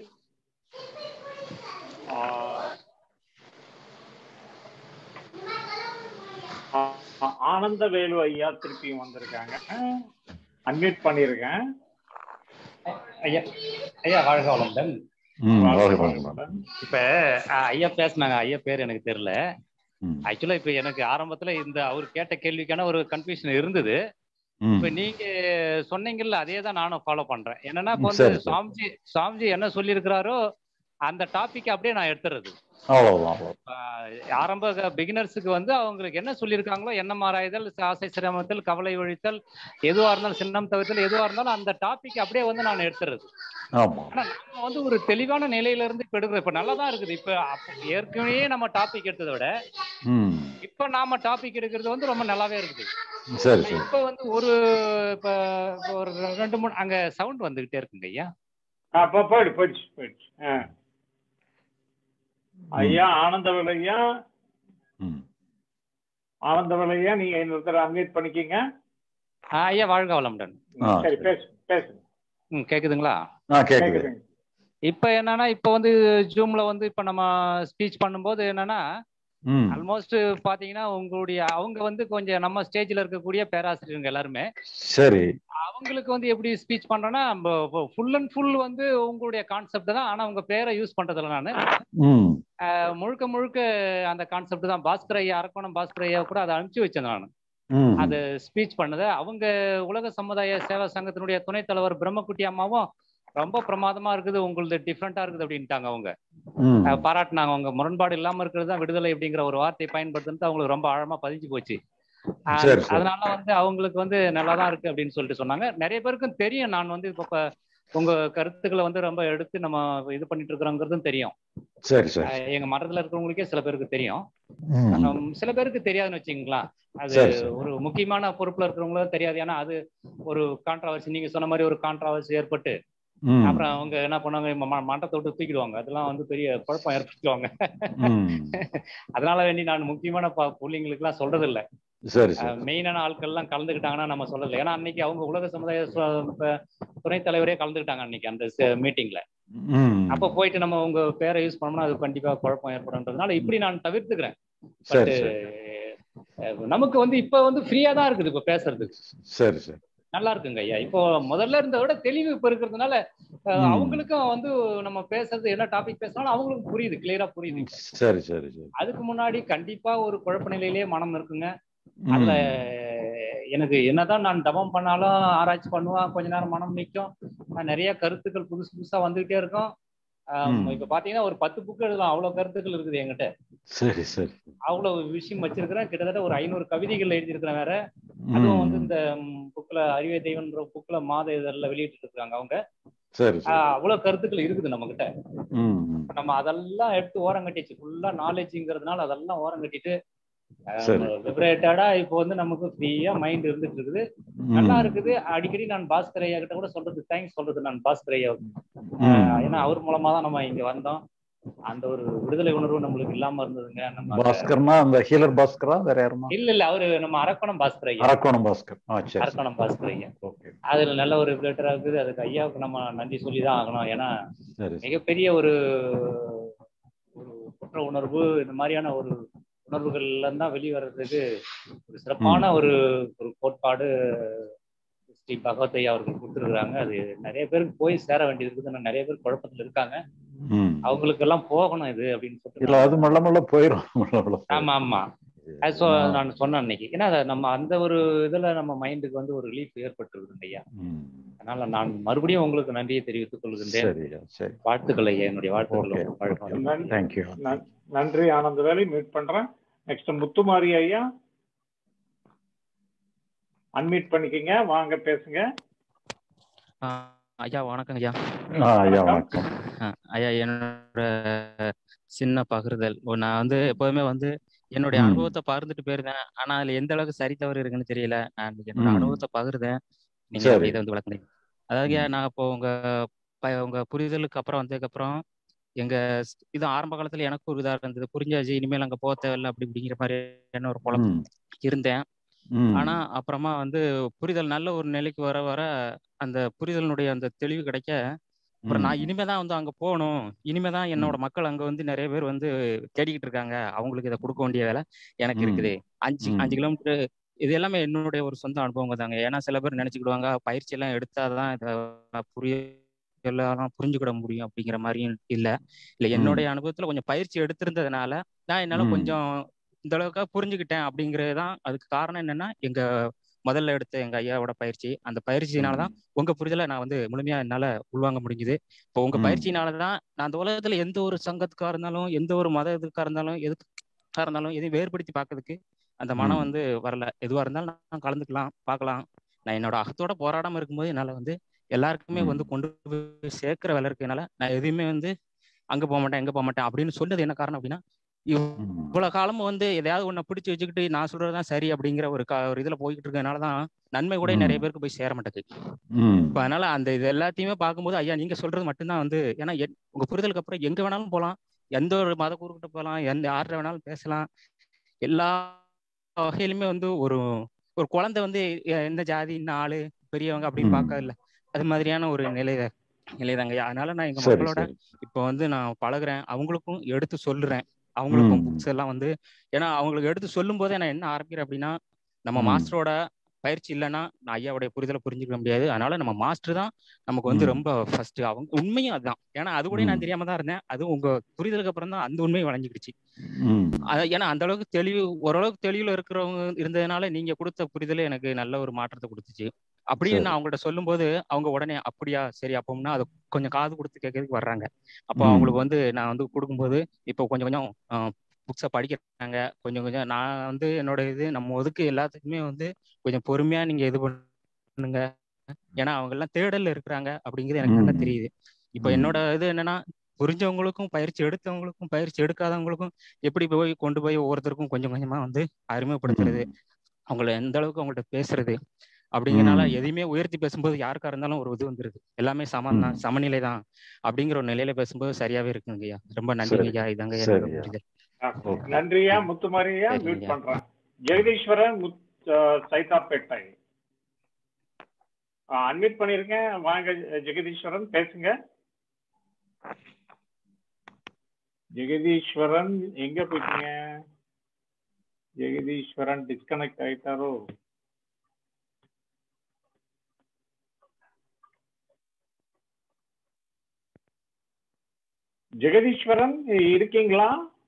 ஆனந்த வேலு ஐயா திருப்பியும் வந்திருக்காங்க அன்மியூட் பண்ணியிருக்கேன் ஐயா ஐயா வாழ்க வளமுடன் ம் வாழ்க ஓகே ஓகே வளமுடன். இப்ப அஹ், ஐயா பேசினாங்க ஐயா பேர் எனக்கு தெரியல ம் ஆக்சுவலா இப்ப எனக்கு ஆரம்பத்துல இந்த அவர் கேட்ட கேள்விக்கான ஒரு கன்ஃபியூஷன் இருந்தது ம் இப்ப நீங்க சொன்னீங்கல்ல அதே தான் நானும் ஃபாலோ பண்றேன் என்னன்னா இப்ப ம், வந்து சரி, சரி. சாமிஜி சாமிஜி என்ன சொல்லியிருக்கிறாரோ அந்த டாபிக் அப்படியே நான் எடுத்துறது அவ்வளவுதான் அவ்வளவு ஆஹ் ஆரம்ப பிகினர்ஸுக்கு வந்து அவங்களுக்கு என்ன சொல்லியிருக்காங்களோ எண்ணம் ஆராய்தல் ஆசை சிரமத்தில் கவலை ஒழித்தல் எதுவா இருந்தாலும் சின்னம் தவிர்த்தல் எதுவா இருந்தாலும் அந்த டாபிக் அப்படியே வந்து நான் எடுத்துறது ஆமா ஆனா நம்ம வந்து ஒரு தெளிவான நிலையில இருந்து இப்ப எடுக்கிறோம் இப்ப நல்லா தான் இருக்குது இப்ப அப்ப ஏற்கனவே நம்ம டாபிக் எடுத்ததை விட ம் இப்ப நாம டாபிக் எடுக்கிறது வந்து ரொம்ப நல்லாவே இருக்குது சரி சரி இப்ப வந்து ஒரு இப்ப இப்ப ஒரு ரெண்டு மூணு அங்க சவுண்ட் வந்துகிட்டே இருக்குங்க ஐயா அப்ப போயிடு போயிடுச்சு போயிடுச்சு ஆ. ஐயா ஆனந்தவேல் ஐயா ம் ஆனந்தவேல் ஐயா நீங்க இன்னொரு தடவை அன்மியூட் பண்ணிக்கிங்க ஆஹ் ஐயா வாழ்க வளமுடன் ஆ, சரி சரி. பேசு பேசு ம் கேக்குதுங்களா ஆ கேக்குது கேக்குதுங்க இப்ப என்னன்னா இப்ப வந்து ஜூம்ல வந்து இப்ப நம்ம ஸ்பீச் பண்ணும்போது என்னன்னா ம் ஆல்மோஸ்ட் பாத்தீங்கன்னா உங்களுடைய அவங்க வந்து கொஞ்சம் நம்ம ஸ்டேஜ்ல இருக்கக்கூடிய பேராசிரியருங்க எல்லாருமே சரி அவங்களுக்கு வந்து எப்படி ஸ்பீச் பண்றேன்னா ஃபுல் அண்ட் ஃபுல் வந்து உங்களுடைய கான்செப்ட் தான் ஆனா உங்க பேரை யூஸ் பண்றதில்ல நான் ம் முழுக்க முழுக்க அந்த கான்செப்ட் தான் பாஸ்கர் ஐயா அரக்கோணம் பாஸ்கர் ஐயா கூட அதை அனுப்பிச்சு வச்சேன் நான் ம் அது ஸ்பீச் பண்ணது அவங்க உலக சமுதாய சேவா சங்கத்தினுடைய துணைத் தலைவர் பிரம்மக்குட்டி அம்மாவும் ரொம்ப பிரமாதமா இருக்குது உங்களது டிஃப்ரெண்டா இருக்குது அப்படின்ட்டாங்க அவங்க ம் அஹ் பாராட்டுனாங்க அவங்க முரண்பாடு இல்லாம இருக்கிறது தான் விடுதலை அப்படிங்கிற ஒரு வார்த்தையை பயன்படுத்துறது அவங்களுக்கு ரொம்ப ஆழமா பதிஞ்சு போச்சு அஹ் சரி, சரி. அதனால வந்து அவங்களுக்கு வந்து நல்லா தான் இருக்கு அப்படின்னு சொல்லிட்டு சொன்னாங்க நிறைய பேருக்கும் தெரியும் நான் வந்து இப்ப இப்ப உங்க கருத்துக்களை வந்து ரொம்ப எடுத்து நம்ம இது பண்ணிட்டு இருக்கிறோங்கிறதும் தெரியும் சரி சரி அஹ் எங்க மரத்துல இருக்கிறவங்களுக்கே சில பேருக்கு தெரியும் ம் ஹம், சில பேருக்கு தெரியாதுன்னு வச்சுங்களேன் அது சரி, சரி. ஒரு முக்கியமான பொறுப்புல இருக்கிறவங்களும் தெரியாது ஏன்னா அது ஒரு கான்ட்ராவர்சி நீங்க சொன்ன மாதிரி ஒரு கான்ட்ராவர்சி ஏற்பட்டு ம் அப்புறம் அவங்க என்ன பண்ணுவாங்க ம- ம- மண்டத்தை விட்டு தூக்கிடுவாங்க அதெல்லாம் வந்து பெரிய குழப்பம் ஏற்படுத்துவாங்க ம் அதனால வேண்டி நான் முக்கியமான ப- புள்ளிங்களுக்கு எல்லாம் சொல்றது இல்ல சரி சரி மெயினான ஆட்கள் எல்லாம் கலந்துக்கிட்டாங்கன்னா நம்ம சொல்லல ஏன்னா அன்னைக்கு அவங்க உலக சமுதாய சு- ப- துணைத் தலைவரே கலந்துக்கிட்டாங்க அன்னைக்கு அந்த மீட்டிங்ல ம் அப்ப போயிட்டு நம்ம உங்க பேரை யூஸ் பண்ணோம்னா அது கண்டிப்பா குழப்பம் ஏற்படும்ன்றதுனால இப்படி நான் தவிர்த்துக்கிறேன் சரி பட் சரி நமக்கு வந்து இப்ப வந்து ஃப்ரீயா தான் இருக்குது இப்ப பேசுறதுக்கு சரி சரி நல்லா இருக்குங்க ஐயா இப்போ முதல்ல இருந்த விட தெளிவு இப்ப இருக்கிறதுனால அஹ், ம். அவங்களுக்கும் வந்து நம்ம பேசுறது என்ன டாபிக் பேசினாலும் அவங்களுக்கும் புரியுது கிளியரா புரியுது இப்ப. சரி சரி சரி அதுக்கு முன்னாடி கண்டிப்பா ஒரு குழப்ப நிலையிலேயே மனம் இருக்குங்க ம். அதுல எனக்கு என்னதான் நான் தவம் பண்ணாலும் ஆராய்ச்சி பண்ணுவேன் கொஞ்ச நேரம் மனம் நிற்கும் நான் நிறைய கருத்துக்கள் புதுசு புதுசா வந்துகிட்டே இருக்கும் ஆம், ம். இப்ப பாத்தீங்கன்னா ஒரு பத்து புக்கு எழுதலாம் அவ்வளவு கருத்துக்கள் இருக்குது என்கிட்ட சரி சரி அவ்வளவு விஷயம் வச்சிருக்கிறேன் கிட்டத்தட்ட ஒரு ஐநூறு கவிதைகள் எழுதியிருக்கிறேன் வேற அதுவும் வந்து ம். இந்த புக்ல அறிவை தெய்வன்ற புக்ல மாத இதழில் வெளியிட்டு இருக்காங்க அவங்க சரி சரி ஆஹ் அவ்வளவு கருத்துக்கள் இருக்குது நம்ம கிட்ட ம் ம். இப்ப நம்ம அதெல்லாம் எடுத்து ஓரம் கட்டிச்சு ஃபுல்லா நாலேஜ்ங்கிறதுனால அதெல்லாம் ஓரம் கட்டிட்டு சரி. லிபரேட்டடா இப்போ வந்து நமக்கு ஃப்ரீயா மைண்ட் இருந்துட்டு இருக்குது நல்லா இருக்குது அடிக்கடி நான் பாஸ்கர் ஐயா கிட்ட கூட சொல்றது தேங்க்ஸ் சொல்றது நான் பாஸ்கர் ஐயா ம். ஏன்னா அவர் மூலமா தான் நம்ம இங்க வந்தோம் அந்த ஒரு விடுதலை உணர்வு நம்மளுக்கு இல்லாம இருந்ததுங்க நம்ம அந்த- பாஸ்கர்னா அந்த ஹீலர் பாஸ்கரா வேற யாருமா இல்ல இல்ல அவரு நம்ம அரக்கணம் பாஸ்கர் ஐயா அரக்கோணம் பாஸ்கர் ஆ சரி சரி அரக்கணம் பாஸ்கர் ஐயா ஓகே அதுல நல்ல ஒரு ரிலேட்டரா இருக்குது அதுக்கு ஐயாவுக்கு நம்ம நன்றி சொல்லி தான் ஆகணும் ஏன்னா சரி சரி மிகப்பெரிய ஒரு ஒரு குற்ற உணர்வு இந்த மாதிரியான ஒரு உணர்வுகள்ல தான் வெளிவரதுக்கு ஒரு சிறப்பான ஒரு ஒரு கோட்பாடு ஸ்ரீ பகவத் ஐயா அவர்கள் கொடுத்துருக்குறாங்க அது நிறைய பேருக்கு போய் சேர வேண்டியது இருக்குது ஆனா நிறைய பேர் குழப்பத்துல இருக்காங்க ம். அவங்களுக்கு எல்லாம் போகணும் இது அப்படின்னு இல்ல சொல்லிட்டு அது மெல்ல மெல்ல போயிடும் மெல்ல மெல்ல போயிடும். ஆமா ஆமா அது சொ- ஆ. நான் சொன்னேன் அன்னைக்கு ஏன்னா அது நம்ம அந்த ஒரு இதுல நம்ம மைண்டுக்கு வந்து ஒரு ரிலீஃப் ஏற்பட்டுருக்குது ஐயா ம். அதனால நான் மறுபடியும் உங்களுக்கு நன்றியை தெரிவித்துக் கொள்கின்றேன் சரியா சரி வாழ்த்துக்கள் ஐயா என்னுடைய வாழ்த்துக்கள் ஓகே உங்களுக்கு வாழ்க வளமுடன். நன்றி. தேங்க்யூ நன்- நன்றி ஆனந்தவேலி மீட் பண்றேன் நெக்ஸ்ட் முத்துமாரி ஐயா அன்மீட் பண்ணிக்கங்க வாங்க பேசுங்க ஆ, ஐயா வணக்கம் ஐயா ஆ ஐயா வணக்கம் ஆ, ஐயா என்னோட சின்ன பகிர்தல் ஓ, நான் வந்து எப்போதுமே வந்து என்னுடைய ம். அனுபவத்தை பகிர்ந்துட்டு போயிருந்தேன் ஆனா அதுல எந்த அளவுக்கு சரி தவறு இருக்குன்னு தெரியல நான் என்னோட ம். அனுபவத்தை பகிர்ந்தேன் நீங்க சரி. அப்படி இதை வந்து விளக்குறீங்க அதாவது ஐயா ம். நான் இப்போ உங்க ப- உங்க புரிதலுக்கு அப்புறம் வந்ததுக்கு அப்புறம் எங்க ஸ்- இது ஆரம்ப காலத்துல எனக்கு ஒரு இதா இருந்தது புரிஞ்சாச்சு இனிமேல் அங்க போக தேவையில்ல அப்படி இப்படிங்கிற மாதிரி என்ன ஒரு குழப்பம் ம். இருந்தேன் ம். ஆனா அப்புறமா வந்து புரிதல் நல்ல ஒரு நிலைக்கு வர வர அந்த புரிதலினுடைய அந்த தெளிவு கிடைக்க அப்புறம் நான் ம். இனிமே தான் வந்து அங்க போகணும் இனிமே தான் என்னோட மக்கள் அங்க வந்து நிறைய பேர் வந்து தேடிக்கிட்டு இருக்காங்க அவங்களுக்கு இதை கொடுக்க வேண்டிய வேலை எனக்கு ம். இருக்குது அஞ்சு ம். அஞ்சு கிலோமீட்டர் இது எல்லாமே என்னுடைய ஒரு சொந்த அனுபவம் தாங்க ஏன்னா சில பேர் நினைச்சுக்கிடுவாங்க பயிற்சி எல்லாம் எடுத்தாதான் இதை புரிய எல்லாம் புரிஞ்சுக்கிட முடியும் அப்படிங்கிற மாதிரியும் இல்ல இல்ல ம். என்னுடைய அனுபவத்துல கொஞ்சம் பயிற்சி எடுத்திருந்ததுனால நான் என்னால ம். கொஞ்சம் இந்த அளவுக்கு புரிஞ்சுக்கிட்டேன் அப்படிங்கிறது தான் அதுக்கு காரணம் என்னன்னா எங்க முதல்ல எடுத்த எங்க ஐயாவோட பயிற்சி அந்த பயிற்சியினால தான் உங்க புரிதலை நான் வந்து முழுமையா என்னால உள்வாங்க முடிஞ்சுது இப்போ உங்க ம். பயிற்சியினால தான் நான் அந்த உலகத்துல எந்த ஒரு சங்கத்துக்கா இருந்தாலும் எந்த ஒரு மத இதுக்கா இருந்தாலும் எதுக்கா இருந்தாலும் எதையும் வேறுபடுத்தி பார்க்கறதுக்கு அந்த மனம் ம். வந்து வரல எதுவா இருந்தாலும் நான் கலந்துக்கலாம் பார்க்கலாம் நான் என்னோட அகத்தோட போராடாம இருக்கும்போது என்னால வந்து எல்லாருக்குமே ம். வந்து கொண்டு போய் சேர்க்கிற வேலை இருக்கனால நான் எதுவுமே வந்து அங்க போக மாட்டேன் எங்க போக மாட்டேன் அப்படின்னு சொன்னது என்ன காரணம் அப்படின்னா இவ்- ம். இவ்வளவு காலமும் வந்து எதையாவது ஒண்ண பிடிச்சு வச்சுக்கிட்டு நான் சொல்றதுதான் சரி அப்படிங்கிற ஒரு கா- ஒரு இதுல போய்கிட்டு இருக்கறதுனாலதான் நன்மை கூட ம். நிறைய பேருக்கு போய் சேர மாட்டேங்குது ம். இப்ப அதனால அந்த இது எல்லாத்தையுமே பார்க்கும்போது ஐயா நீங்க சொல்றது மட்டும்தான் வந்து ஏன்னா என்- உங்க புரிதலுக்கு அப்புறம் எங்க வேணாலும் போகலாம் எந்த ஒரு மத குருக்கிட்ட போகலாம் எந்த யார்கிட்ட வேணாலும் பேசலாம் எல்லா வகையிலுமே வந்து ஒரு ஒரு குழந்தை வந்து எ- எந்த ஜாதி இந்த ஆளு பெரியவங்க அப்படின்னு ம். பார்க்க இல்ல அது மாதிரியான ஒரு நிலை நிலைதாங்க ஐயா அதனால நான் எங்க சரி மக்களோட சரி இப்போ வந்து நான் பழகுறேன் அவங்களுக்கும் எடுத்து சொல்லுறேன் அவங்களுக்கும் ம். புக்ஸ் எல்லாம் வந்து ஏன்னா அவங்களுக்கு எடுத்து சொல்லும் போதே நான் என்ன ஆரம்பிக்கிறேன் அப்படின்னா நம்ம ம். மாஸ்டரோட பயிற்சி இல்லைன்னா நான் ஐயாவுடைய புரிதலை புரிஞ்சுக்க முடியாது அதனால நம்ம மாஸ்டர் தான் நமக்கு வந்து ம். ரொம்ப ஃபர்ஸ்ட் அவங்க உண்மையும் அதுதான் ஏன்னா அது கூட நான் ம். தெரியாம தான் இருந்தேன் அது உங்க புரிதலுக்கு அப்புறம் தான் அந்த உண்மையும் வளைஞ்சிக்கிடுச்சு ம். அது ஏன்னா அந்த அளவுக்கு தெளிவு ஓரளவுக்கு தெளிவுல இருக்கிறவங்க இருந்ததுனால நீங்க கொடுத்த புரிதலே எனக்கு நல்ல ஒரு மாற்றத்தை கொடுத்துச்சு அப்படின்னு சரி நான் அவங்கள்ட்ட சொல்லும்போது அவங்க உடனே அப்படியா சரி அப்போம்னா அதை கொஞ்சம் காது கொடுத்து கேட்கறதுக்கு வர்றாங்க அப்போ ம். அவங்களுக்கு வந்து நான் வந்து கொடுக்கும்போது இப்போ கொஞ்சம் கொஞ்சம் புக்ஸை படிக்கிறாங்க கொஞ்சம் கொஞ்சம் நான் வந்து என்னோட இது நம்ம ஒதுக்கு எல்லாத்துக்குமே வந்து கொஞ்சம் பொறுமையா நீங்க இது பண்ணுங்க ஏன்னா அவங்க எல்லாம் தேடல்ல இருக்கிறாங்க அப்படிங்கிறது எனக்கு நல்லா ம். தெரியுது இப்போ ம். என்னோட இது என்னன்னா புரிஞ்சவங்களுக்கும் பயிற்சி எடுத்தவங்களுக்கும் பயிற்சி எடுக்காதவங்களுக்கும் எப்படி போய் கொண்டு போய் ஒவ்வொருத்தருக்கும் கொஞ்சம் கொஞ்சமா வந்து அறிமுகப்படுத்துறது ம். அவங்கள எந்த அளவுக்கு அவங்கள்ட்ட பேசுறது அப்படிங்கறனால ம். எதையுமே உயர்த்தி பேசும்போது யாருக்கா இருந்தாலும் ஒரு இது வந்துருது எல்லாமே சமம் தான் ம். சமநிலை தான் அப்படிங்கிற ஒரு நிலையில பேசும்போது சரியாவே இருக்குங்க ஐயா ரொம்ப நன்றிங்க சரி ஐயா இதாங்க என்னோட சரியா புரிதல் ஓகே. நன்றியா முத்துமாரியா சரிங்க மியூட் ஐயா பண்றேன் ஜெகதீஸ்வரன் முத் சைதாப்பேட்டை அன்மியூட் பண்ணிருக்கேன் வாங்க ஜெகதீஸ்வரன் பேசுங்க ஜெகதீஸ்வரன் எங்க போயிட்டீங்க ஜெகதீஸ்வரன் டிஸ்கனெக்ட் ஆயிட்டாரோ ஜெகதீஸ்வரன் இருக்கீங்களா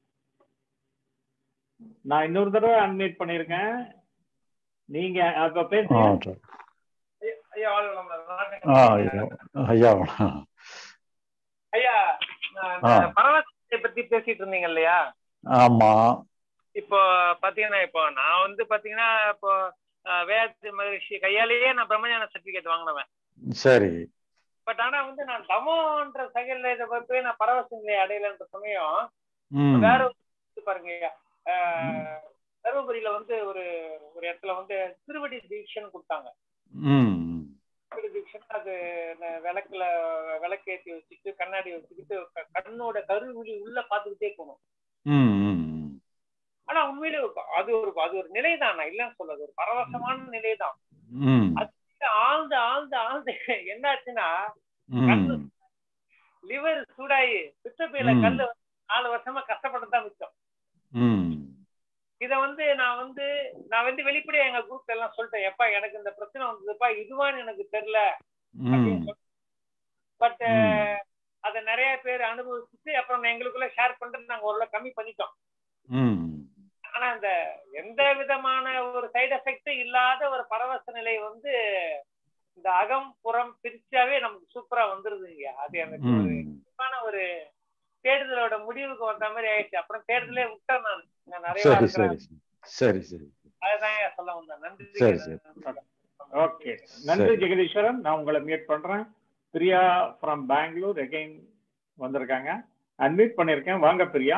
நான் இன்னொரு தடவை அன்மியூட் பண்ணிருக்கேன் நீங்க அப்ப ஆ பேசுங்க சரி ஐயா வாழ்க வளமுடன். ஆ வணக்கம். ஐயா ஐயா ஐயா நான் ஆ இந்த பரவசத்தை பத்தி பேசிட்டு இருந்தீங்க இல்லையா ஆமா இப்போ பாத்தீங்கன்னா இப்போ நான் வந்து பாத்தீங்கன்னா இப்போ அஹ், வேதாத்தி மகரிஷி கையாலேயே நான் பிரம்மஞான சர்டிபிகேட் வாங்கினவன் சரி பட் ஆனா வந்து நான் தமோன்ற செயல்ல இதை போய் நான் பரவச நிலை அடையலன்ற சமயம் ம் வேற ஒரு இது பாருங்க ஐயா அஹ், தருமபுரியில வந்து ஒரு ஒரு இடத்துல வந்து திருவடி தீட்சைன்னு கொடுத்தாங்க ம் திருவடி தீட்சைன்னா அது இந்த விளக்குல விளக்கேத்தி வச்சுட்டு கண்ணாடி வச்சுக்கிட்டு க- கண்ணோட கருவிழி உள்ள பாத்துக்கிட்டே போகணும் ம் ம் ஆனா உண்மையிலே ஒரு- அது ஒரு அது ஒரு நிலை தான் நான் இல்லைன்னு சொல்றது ஒரு பரவசமான நிலை தான் ம் அது ஆழ்ந்து ஆழ்ந்து ஆழ்ந்து என்னாச்சுன்னா கண்ணு ம் லிவர் சூடாயி பித்தப்பையில ம். கல்லு வந்து நாலு வருஷமா கஷ்டப்பட்டு தான் மிச்சம் ம் இத வந்து நான் வந்து நான் வந்து வெளிப்படையா எங்க குரூப் எல்லாம் சொல்லிட்டேன் எப்பா எனக்கு இந்த பிரச்சனை வந்ததுப்பா இதுவான்னு எனக்கு தெரியல ம் பட் ம். அதை நிறைய பேர் அனுபவிச்சுட்டு அப்புறம் எங்களுக்குள்ள ஷேர் பண்ணிட்டு நாங்க ஓரளவு கம்மி பண்ணிட்டோம் ம் ஆனா அந்த எந்த விதமான ஒரு சைடு எஃபெக்டும் இல்லாத ஒரு பரவச நிலை வந்து இந்த அகம் புறம் பிரிச்சாவே நமக்கு சூப்பரா வந்துருதுங்க அது எனக்கு ஒரு ம் முக்கியமான ஒரு தேடுதலோட முடிவுக்கு வந்த மாதிரி ஆயிடுச்சு அப்புறம் தேடுதலே விட்டேன் நான் நான் நிறைய சரி இருக்கிறேன் சரி சரி சரி அதுதான் சொல்ல வந்தேன் நன்றி சரி சரி ஓகே நன்றி சரி. ஜெகதீஸ்வரன் நான் உங்களை மியூட் பண்றேன் பிரியா ஃப்ரம் பெங்களூர் அகைன் வந்திருக்காங்க அன்மியூட் பண்ணிருக்கேன் வாங்க பிரியா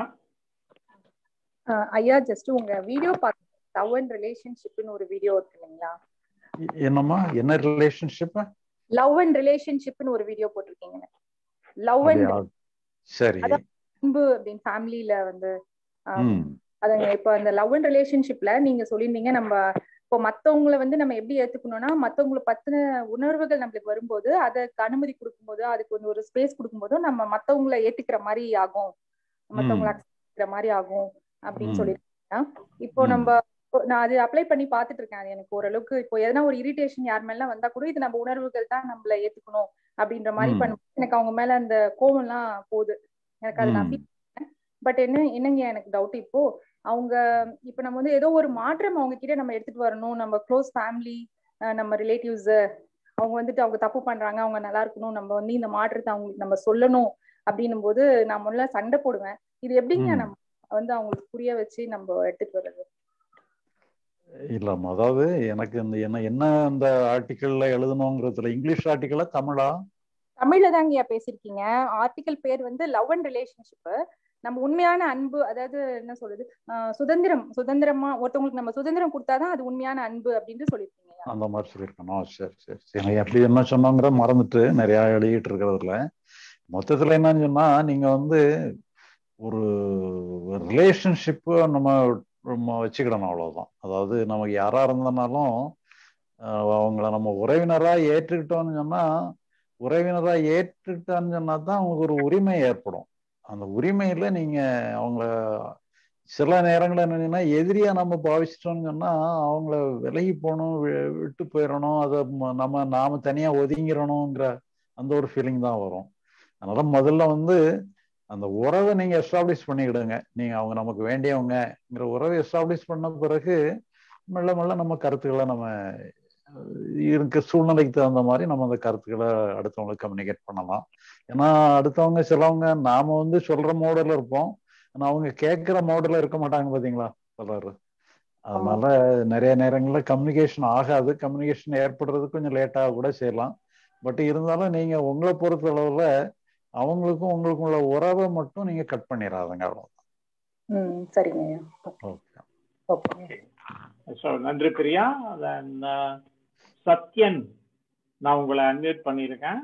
அஹ் ஐயா ஜஸ்ட் உங்க வீடியோ பார்த்து லவ் அண்ட் ரிலேஷன்ஷிப்னு ஒரு வீடியோ இருக்கு இல்லைங்களா என்னம்மா என்ன ரிலேஷன்ஷிப் லவ் அண்ட் ரிலேஷன்ஷிப்னு ஒரு வீடியோ போட்டிருக்கீங்க லவ் அண்ட் சரி அதான் அன்பு அப்படின்னு ஃபேமிலியில வந்து ஆம், ம் அதுங்க இப்போ அந்த லவ் அண்ட் ரிலேஷன்ஷிப்ல நீங்க சொல்லியிருந்தீங்க நம்ம இப்போ மத்தவங்கள வந்து நம்ம எப்படி ஏத்துக்கணும்னா மத்தவங்கள பத்தின உணர்வுகள் நம்மளுக்கு வரும்போது அதுக்கு அனுமதி கொடுக்கும்போது அதுக்கு வந்து ஒரு ஸ்பேஸ் கொடுக்கும்போதும் நம்ம மத்தவங்கள ஏத்துக்கிற மாதிரி ஆகும் மத்தவங்கள ம். accept பண்ணிக்கிற மாதிரி ஆகும் அப்படின்னு ம். சொல்லியிருக்கீங்க இப்போ ம். நம்ம இப்போ நான் அது அப்ளை பண்ணி பார்த்துட்டு இருக்கேன் அது எனக்கு ஓரளவுக்கு இப்போ எதனா ஒரு இரிட்டேஷன் யார் மேல வந்தா கூட இது நம்ம உணர்வுகள் தான் நம்மள ஏத்துக்கணும் அப்படின்ற மாதிரி ம். பண்ண எனக்கு அவங்க மேல அந்த கோவம்லாம் போகுது எனக்கு அது நான் ம். feel பட் என்ன என்னங்க எனக்கு டவுட் இப்போ அவங்க இப்ப நம்ம வந்து ஏதோ ஒரு மாற்றம் அவங்க கிட்ட நம்ம எடுத்துட்டு வரணும் நம்ம க்ளோஸ் ஃபேமிலி நம்ம ரிலேட்டிவ்ஸ் அவங்க வந்துட்டு அவங்க தப்பு பண்றாங்க அவங்க நல்லா இருக்கணும் நம்ம வந்து இந்த மாற்றத்தை அவங்களுக்கு நம்ம சொல்லணும் அப்படின்னும் போது நான் முதல்ல சண்டை போடுவேன் இது எப்படிங்க ம். நம்ம வந்து அவங்களுக்கு புரிய வச்சு நம்ம எடுத்துட்டு வர்றது இல்லம்மா அதாவது எனக்கு இந்த என்ன என்ன அந்த ஆர்டிக்கல்ல எழுதணுங்கிறதுல இங்கிலீஷ் ஆர்டிக்கலா தமிழா தமிழ்ல தாங்க பேசியிருக்கீங்க ஆர்டிகல் பேர் வந்து லவ் அண்ட் ரிலேஷன்ஷிப் நம்ம உண்மையான அன்பு அதாவது என்ன சொல்றது ஆஹ் சுதந்திரம் சுதந்திரமா ஒருத்தவங்களுக்கு நம்ம சுதந்திரம் கொடுத்தாதான் அது உண்மையான அன்பு அப்படின்னு சொல்லியிருக்கீங்க அந்த மாதிரி சொல்லியிருக்கணும் சரி சரி சரி நான் எப்படி என்ன சொன்னோங்கிற மறந்துட்டு நிறைய எழுதிட்டு இருக்கிறதுல மொத்தத்துல என்னன்னு சொன்னா நீங்க வந்து ஒரு ரிலேஷன்ஷிப்பு நம்ம நம்ம வச்சுக்கிடணும் அவ்வளவுதான் அதாவது நமக்கு யாரா இருந்தனாலும் ஆஹ் அவங்கள நம்ம உறவினரா ஏற்றுக்கிட்டோம்னு சொன்னா உறவினரா ஏற்றுக்கிட்டான்னு சொன்னா தான் அவங்களுக்கு ஒரு உரிமை ஏற்படும் அந்த உரிமையில நீங்க அவங்கள சில நேரங்கள்ல என்னன்னா எதிரியா நம்ம பாவிச்சிட்டோம்னு சொன்னா அவங்கள விலகி போகணும் வி- விட்டு போயிடணும் அதை ம- நம்ம நாம தனியா ஒதுங்கிடணுங்கிற அந்த ஒரு ஃபீலிங் தான் வரும் அதனால முதல்ல வந்து அந்த உறவை நீங்க எஸ்டாப்ளிஷ் பண்ணிக்கிடுங்க நீங்க அவங்க நமக்கு வேண்டியவங்கங்கிற உறவை எஸ்டாப்ளிஷ் பண்ண பிறகு மெல்ல மெல்ல நம்ம கருத்துக்களை நம்ம அஹ், இருக்க சூழ்நிலைக்கு தகுந்த மாதிரி நம்ம அந்த கருத்துக்களை அடுத்தவங்களுக்கு கம்யூனிகேட் பண்ணலாம் ஏன்னா அடுத்தவங்க சிலவங்க நாம வந்து சொல்ற மோடல இருப்போம் ஆனா அவங்க கேட்கிற மோடல இருக்க மாட்டாங்க பாத்தீங்களா சொல்றாரு அதனால நிறைய நேரங்கள்ல கம்யூனிகேஷன் ஆகாது கம்யூனிகேஷன் ஏற்படுறது கொஞ்சம் லேட்டாக கூட செய்யலாம் பட் இருந்தாலும் நீங்க உங்களை பொறுத்த அளவுல அவங்களுக்கும் உங்களுக்கும் உள்ள உறவை மட்டும் நீங்க கட் பண்ணிடாதுங்க அவ்வளவு ம் சரிங்க ஐயா ஓகே ஓகே ஸோ நன்றி பிரியா Then, uh, சத்யன் நான் உங்களை அன்மியூட் பண்ணியிருக்கேன்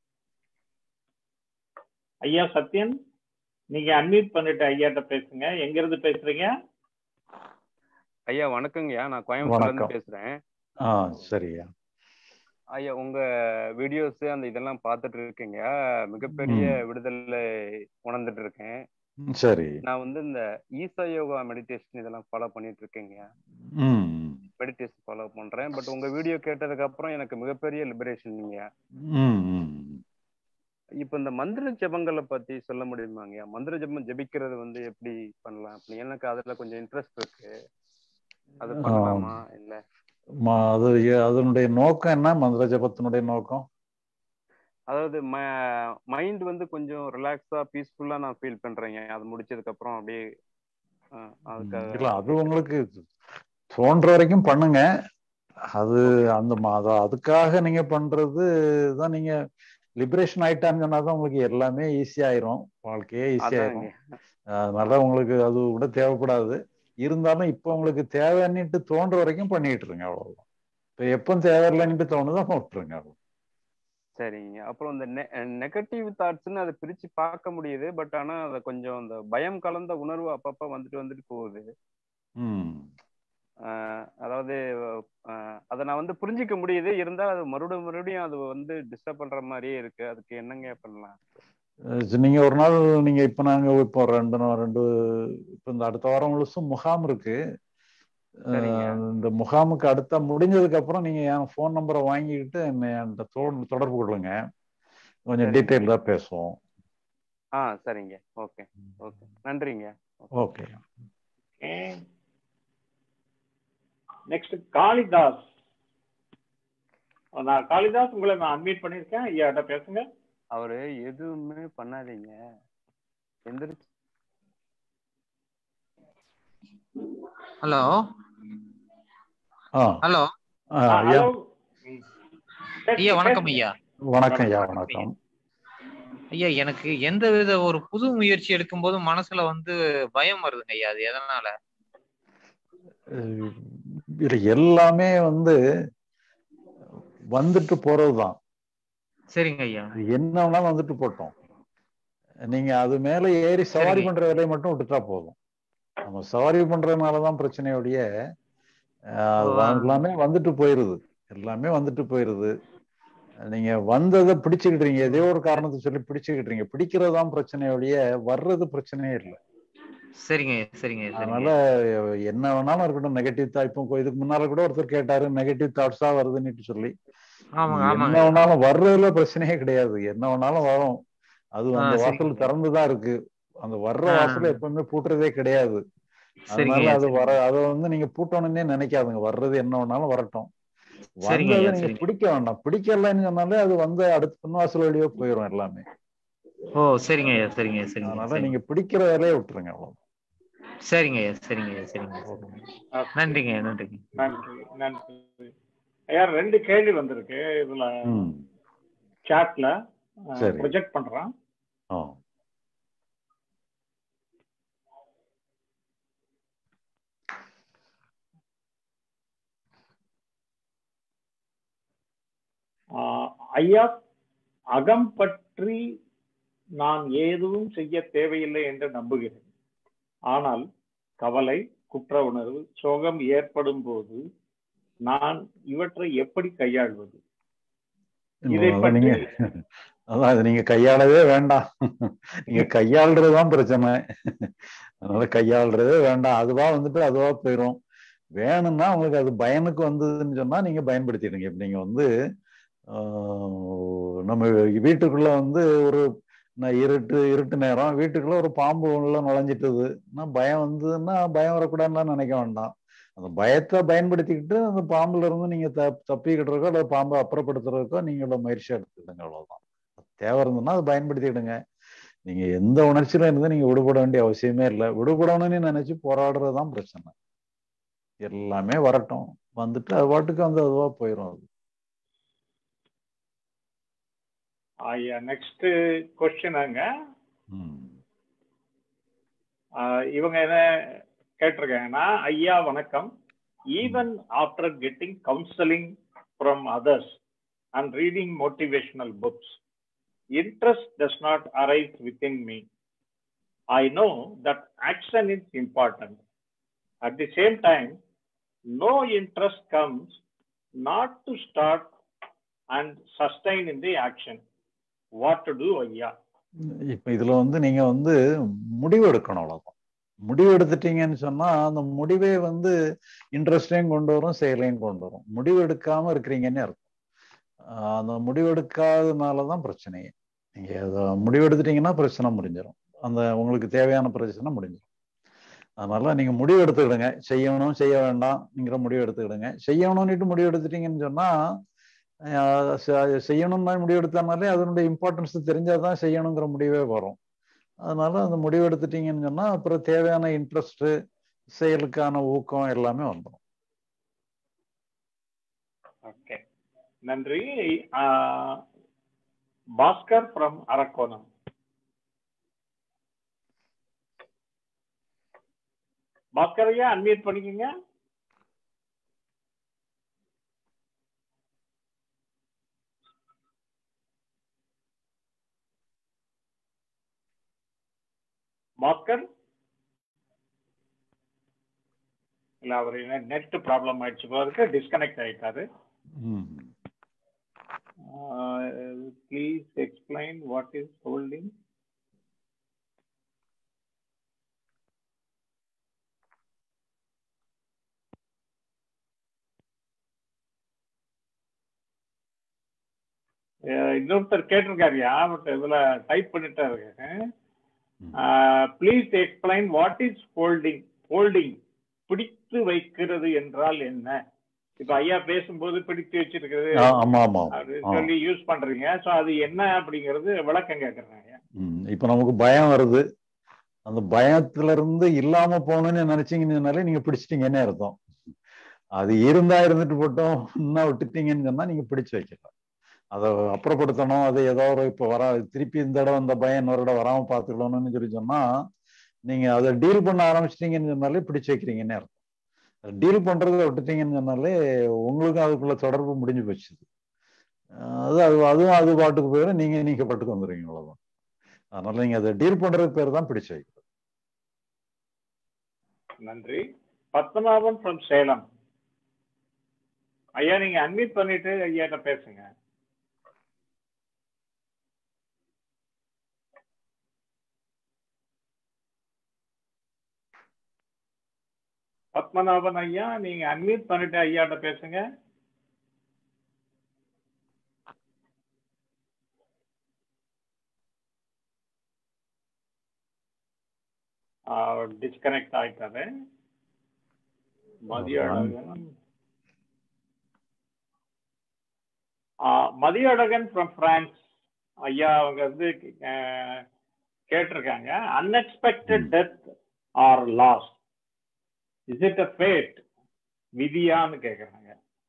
ஐயா சத்யன் நீங்க அன்மியூட் பண்ணிட்டு ஐயாட்ட பேசுங்க எங்க இருந்து பேசுறீங்க ஐயா வணக்கங்கய்யா நான் கோயம்புத்தூர்ல வணக்கம். இருந்து பேசுறேன் ஆ சரியா ஐயா உங்க வீடியோஸ் அந்த இதெல்லாம் பார்த்துட்டு இருக்கேங்க மிகப்பெரிய ம். விடுதலை உணர்ந்துட்டு இருக்கேன் ம், சரி நான் வந்து இந்த ஈசா யோகா மெடிடேஷன் இதெல்லாம் ஃபாலோ பண்ணிட்டு இருக்கேங்க ம் மெடிடேஷன் ஃபாலோ பண்றேன் பட் உங்க வீடியோ கேட்டதுக்கு அப்புறம் எனக்கு மிகப்பெரிய லிபரேஷன் நீங்க ம் ம் இப்ப இந்த மந்திர ஜெபங்களை பத்தி சொல்ல முடியுமாங்கய்யா மந்திர ஜெபம் ஜெபிக்கிறது வந்து எப்படி பண்ணலாம் அப்படி எனக்கு அதுல கொஞ்சம் இன்ட்ரெஸ்ட் இருக்கு அது பண்ணலாமா இல்ல ம- அது எ- அதனுடைய நோக்கம் என்ன மந்திர ஜபத்தினுடைய நோக்கம் அதாவது மைண்ட் வந்து கொஞ்சம் ரிலாக்ஸா பீஸ்ஃபுல்லா நான் ஃபீல் பண்றேங்க அது முடிச்சதுக்கு அப்புறம் அப்படியே அஹ், அதுக்காக இல்ல அது உங்களுக்கு தோன்ற வரைக்கும் பண்ணுங்க அது அந்த ம- அத- அதுக்காக நீங்க பண்றது தான் நீங்க லிபரேஷன் ஆயிட்டான்னு சொன்னாதான் உங்களுக்கு எல்லாமே ஈஸி ஆயிரும் வாழ்க்கையே ஈஸி ஆயிரும் அதாங்க அதனால உங்களுக்கு அது கூட தேவைப்படாது இருந்தாலும் இப்போ உங்களுக்கு தேவைன்னுட்டு தோன்ற வரைக்கும் பண்ணிட்டு இருங்க அவ்வளவுதான் இப்போ எப்போ தேவையில்லைன்னுட்டு தோணுதோ விட்டுருங்க அவ்வளவு சரிங்க அப்புறம் இந்த நெகட்டிவ் தாட்ஸ்னு அதை பிரிச்சு பார்க்க முடியுது பட் ஆனா அதை கொஞ்சம் அந்த பயம் கலந்த உணர்வு அப்பப்ப வந்துட்டு வந்துட்டு போகுது ம் ஆஹ் அதாவது ஆஹ் அதை நான் வந்து புரிஞ்சிக்க முடியுது இருந்தாலும் அது மறுபடியும் மறுபடியும் அது வந்து டிஸ்டர்ப் பண்ற மாதிரியே இருக்கு அதுக்கு என்னங்க பண்ணலாம் அஹ் சரி, நீங்க ஒரு நாள் நீங்க இப்ப நாங்க இப்போ ரெண்டு நாள் ரெண்டு இப்ப இந்த அடுத்த வாரம் முழுசும் முகாம் இருக்கு அஹ் சரிங்க. இந்த முகாமுக்கு அடுத்த முடிஞ்சதுக்கு அப்புறம் நீங்க என் ஃபோன் நம்பரை வாங்கிக்கிட்டு என்னை என்கிட்ட தொ- தொடர்பு கொள்ளுங்க கொஞ்சம் சரிங்க. டீட்டெயில்டா பேசுவோம் ஆ சரிங்க ஓகே ஓகே நன்றிங்க ஓகே நெக்ஸ்ட் காளிதாஸ் நான் காளிதாஸ் உங்களை நான் அன்மீட் பண்ணிருக்கேன் ஐயாட்ட பேசுங்க அவரு எதுவுமே பண்ணாதீங்க எந்திரிச்சு ஹலோ ஆ ஹலோ ஆ, ஐயா ஐயா வணக்கம் ஐயா வணக்கம் ஐயா வணக்கம் ஐயா எனக்கு எந்த வித ஒரு புது முயற்சி எடுக்கும்போது மனசுல வந்து பயம் வருதுங்க ஐயா அது எதனால அஹ் இது எல்லாமே வந்து வந்துட்டு போறதுதான் சரிங்க ஐயா என்ன வேணாலும் வந்துட்டு போட்டோம் நீங்க அது மேல ஏறி சவாரி பண்ற வேலையை மட்டும் விட்டுட்டா போதும் நம்ம சவாரி பண்றதுனாலதான் பிரச்சனையோடைய அஹ், அது ஓ. எல்லாமே வந்துட்டு போயிருது எல்லாமே வந்துட்டு போயிருது நீங்க வந்ததை பிடிச்சுக்கிட்டீங்க ஏதோ ஒரு காரணத்தை சொல்லி பிடிச்சுக்கிட்டீங்க பிடிக்கிறதுதான் பிரச்சனையோடைய வர்றது பிரச்சனையே இல்லை சரிங்க ஐயா சரிங்க ஐயா சரிங்க அதனால என்ன வேணாலும் இருக்கட்டும் நெகட்டிவ் தான் இப்போ இதுக்கு முன்னால கூட ஒருத்தர் கேட்டாரு நெகட்டிவ் தாட்ஸா வருதுன்னு சொல்லி ஆமாங்க என்ன ஆமாங்க வேணாலும் வர்றதுல பிரச்சனையே கிடையாது என்ன வேணாலும் வரும் அது ஆ, அந்த சரிங்க வாசல் ஐயா. திறந்துதான் இருக்கு அந்த வர்ற ஆ. வாசல் எப்பவுமே பூட்டுறதே கிடையாது சரிங்க அதனால ஐயா அது சரிங்க வர அதை வந்து நீங்க பூட்டணும்னே நினைக்காதுங்க வர்றது என்ன வேணாலும் வரட்டும் சரிங்க வந்ததை ஐயா நீங்க சரிங்க பிடிக்க வேண்டாம் பிடிக்கலன்னு சொன்னாலே அது வந்து அடுத்த பின்வாசல் வழியே போயிடும் எல்லாமே ஓ சரிங்க ஐயா சரிங்க ஐயா சரிங்க ஐயா அதனால சரிங்க நீங்க பிடிக்கிற வேலையை விட்டுருங்க அவ்வளவு சரிங்க ஐயா சரிங்க ஐயா சரிங்க ஐயா சரிங்க நன்றிங்க ஐயா நன்றிங்க நன்றி நன்றி ஐயா ரெண்டு கேள்வி வந்திருக்கு இதுல ம் சாட்ல சரி. ப்ரொஜெக்ட் பண்றேன் ஆ ஆஹ் ஐயா அகம் பற்றி நான் எதுவும் செய்ய தேவையில்லை என்று நம்புகிறேன் ஆனால் கவலை குற்ற உணர்வு சோகம் ஏற்படும் போது நான் இவற்றை எப்படி கையாள்வது இதை அதான் பற்றி நீங்க அதான் அது நீங்க கையாளவே வேண்டாம் நீங்க கையாளுறதுதான் பிரச்சனை அதனால கையாளுறதே வேண்டாம் அதுவா வந்துட்டு அதுவா போயிடும் வேணும்னா உங்களுக்கு அது பயனுக்கு வந்ததுன்னு சொன்னா நீங்க பயன்படுத்திடுங்க இப்ப நீங்க வந்து ஆஹ், நம்ம வீட்டுக்குள்ள வந்து ஒரு நான் இருட்டு இருட்டு நேரம் வீட்டுக்குள்ள ஒரு பாம்பு உள்ள நுழைஞ்சிட்டுது நான் பயம் வந்ததுன்னா பயம் வரக்கூடாதுன்னு நினைக்க வேண்டாம் அந்த பயத்தை பயன்படுத்திக்கிட்டு அந்த பாம்புல இருந்து நீங்க தப் தப்பிக்கிட்டுறக்கோ அல்லது பாம்பை அப்புறப்படுத்துறதுக்கோ நீங்களோட முயற்சி எடுத்துக்கிடுங்க அவ்வளவுதான் தேவை இருந்ததுன்னா அதை பயன்படுத்திக்கிடுங்க நீங்க எந்த உணர்ச்சியில இருந்து நீங்க விடுபட வேண்டிய அவசியமே இல்லை விடுபடணும்னு நினைச்சு போராடுறதுதான் பிரச்சனை எல்லாமே வரட்டும் வந்துட்டு அது பாட்டுக்கு வந்து அதுவா போயிடும் அது ஐயா நெக்ஸ்ட் கொஸ்டினாங்க ம். இவங்க என்ன கேட்டிருக்காங்கன்னா ஐயா வணக்கம் even after getting counselling from others and reading motivational books interest does not arise within me I know that action is important at the same time no interest comes not to start and sustain in the action. What to do, ஐயா இப்ப இதுல வந்து நீங்க வந்து முடிவு எடுக்கணும் அவ்வளவுதான் முடிவு எடுத்துட்டீங்கன்னு சொன்னா அந்த முடிவே வந்து இன்ட்ரெஸ்டையும் கொண்டு வரும் செயலையும் கொண்டு வரும் முடிவு எடுக்காம இருக்கிறீங்கன்னு அர்த்தம் ஆஹ் அந்த முடிவு எடுக்காதனாலதான் பிரச்சனையே நீங்க அதை முடிவு எடுத்துட்டீங்கன்னா பிரச்சனை முடிஞ்சிடும் அந்த உங்களுக்கு தேவையான பிரச்சனை முடிஞ்சிடும் அதனால நீங்க முடிவு எடுத்துக்கிடுங்க செய்யணும் செய்ய வேண்டாம்ங்கிற முடிவு எடுத்துக்கிடுங்க செய்யணும்னுட்டு முடிவு எடுத்துட்டீங்கன்னு சொன்னா ஆஹ் செ- செய்யணும்னு முடிவு எடுத்தனாலே அதனுடைய இம்பார்ட்டன்ஸ் தெரிஞ்சாதான் செய்யணுங்கிற முடிவே வரும் அதனால அந்த முடிவு எடுத்துட்டீங்கன்னு சொன்னா அப்புறம் தேவையான இன்ட்ரெஸ்ட் செயலுக்கான ஊக்கம் எல்லாமே வந்துடும் ஓகே நன்றி ஆஹ், பாஸ்கர் ஃப்ரம் அரக்கோணம் பாஸ்கர் ஐயா அன்மியூட் பண்ணிக்கோங்க பாஸ்கர் இல்ல அவர் நெட் ப்ராப்ளம் ஆயிடுச்சு போல இருக்கு டிஸ்கனெக்ட் ஆயிட்டாரு please explain what is holding அஹ் இன்னொருத்தர் கேட்டிருக்காருயா பட் இதுல டைப் பண்ணிட்டாரு please explain what is folding folding பிடித்து வைக்கிறது என்றால் என்ன இப்ப ஐயா பேசும்போது பிடித்து வச்சிருக்கிறது ஆ, ஆமா ஆமா அது ஆ. சொல்லி யூஸ் பண்றீங்க சோ அது என்ன அப்படிங்கிறது விளக்கம் கேக்குறேன் ம், இப்ப நமக்கு பயம் வருது அந்த பயத்துல இருந்து இல்லாம போகணும்னு நினைச்சீங்கன்னாலே நீங்க பிடிச்சிட்டீங்கன்னே அர்த்தம் அது இருந்தா இருந்துட்டு போட்டோம் இன்னும் விட்டுட்டீங்கன்னு சொன்னா நீங்க பிடிச்சு வைக்கலாம் அதை அப்புறப்படுத்தணும் அது ஏதோ ஒரு இப்ப வர திருப்பி இந்த இடம் இந்த பயம் இன்னொரு இடம் வராம பாத்துக்கணும்னு சொல்லி சொன்னா நீங்க அதை டீல் பண்ண ஆரம்பிச்சிட்டீங்கன்னு சொன்னாலே பிடிச்சு வைக்கிறீங்கன்னே அர்த்தம் டீல் பண்றதை விட்டுட்டீங்கன்னு சொன்னாலே உங்களுக்கும் அதுக்குள்ள தொடர்பு முடிஞ்சு போச்சு அஹ் அது அது அதுவும் அது பாட்டுக்கு போயிடும் நீங்க நீங்க பாட்டுக்கு வந்துடுவீங்க அவ்வளவுதான் அதனால நீங்க அதை டீல் பண்றது பேர் தான் பிடிச்சு வைக்கிறது நன்றி பத்மநாபன் ஃப்ரம் சேலம் ஐயா நீங்க அன்மிட் பண்ணிட்டு ஐயாட்ட பேசுங்க பத்மநாபன் ஐயா நீங்க அன்மியூட் பண்ணிட்டு ஐயாட்ட பேசுங்க டிஸ்கனெக்ட் ஆயிட்டாரு மதியழகன் ஆஹ் மதியழகன் ஃப்ரம் பிரான்ஸ் ஐயா அவங்க வந்து அஹ், கேட்டிருக்காங்க unexpected death or loss is it a fate விதியான்னு கேக்குறாங்க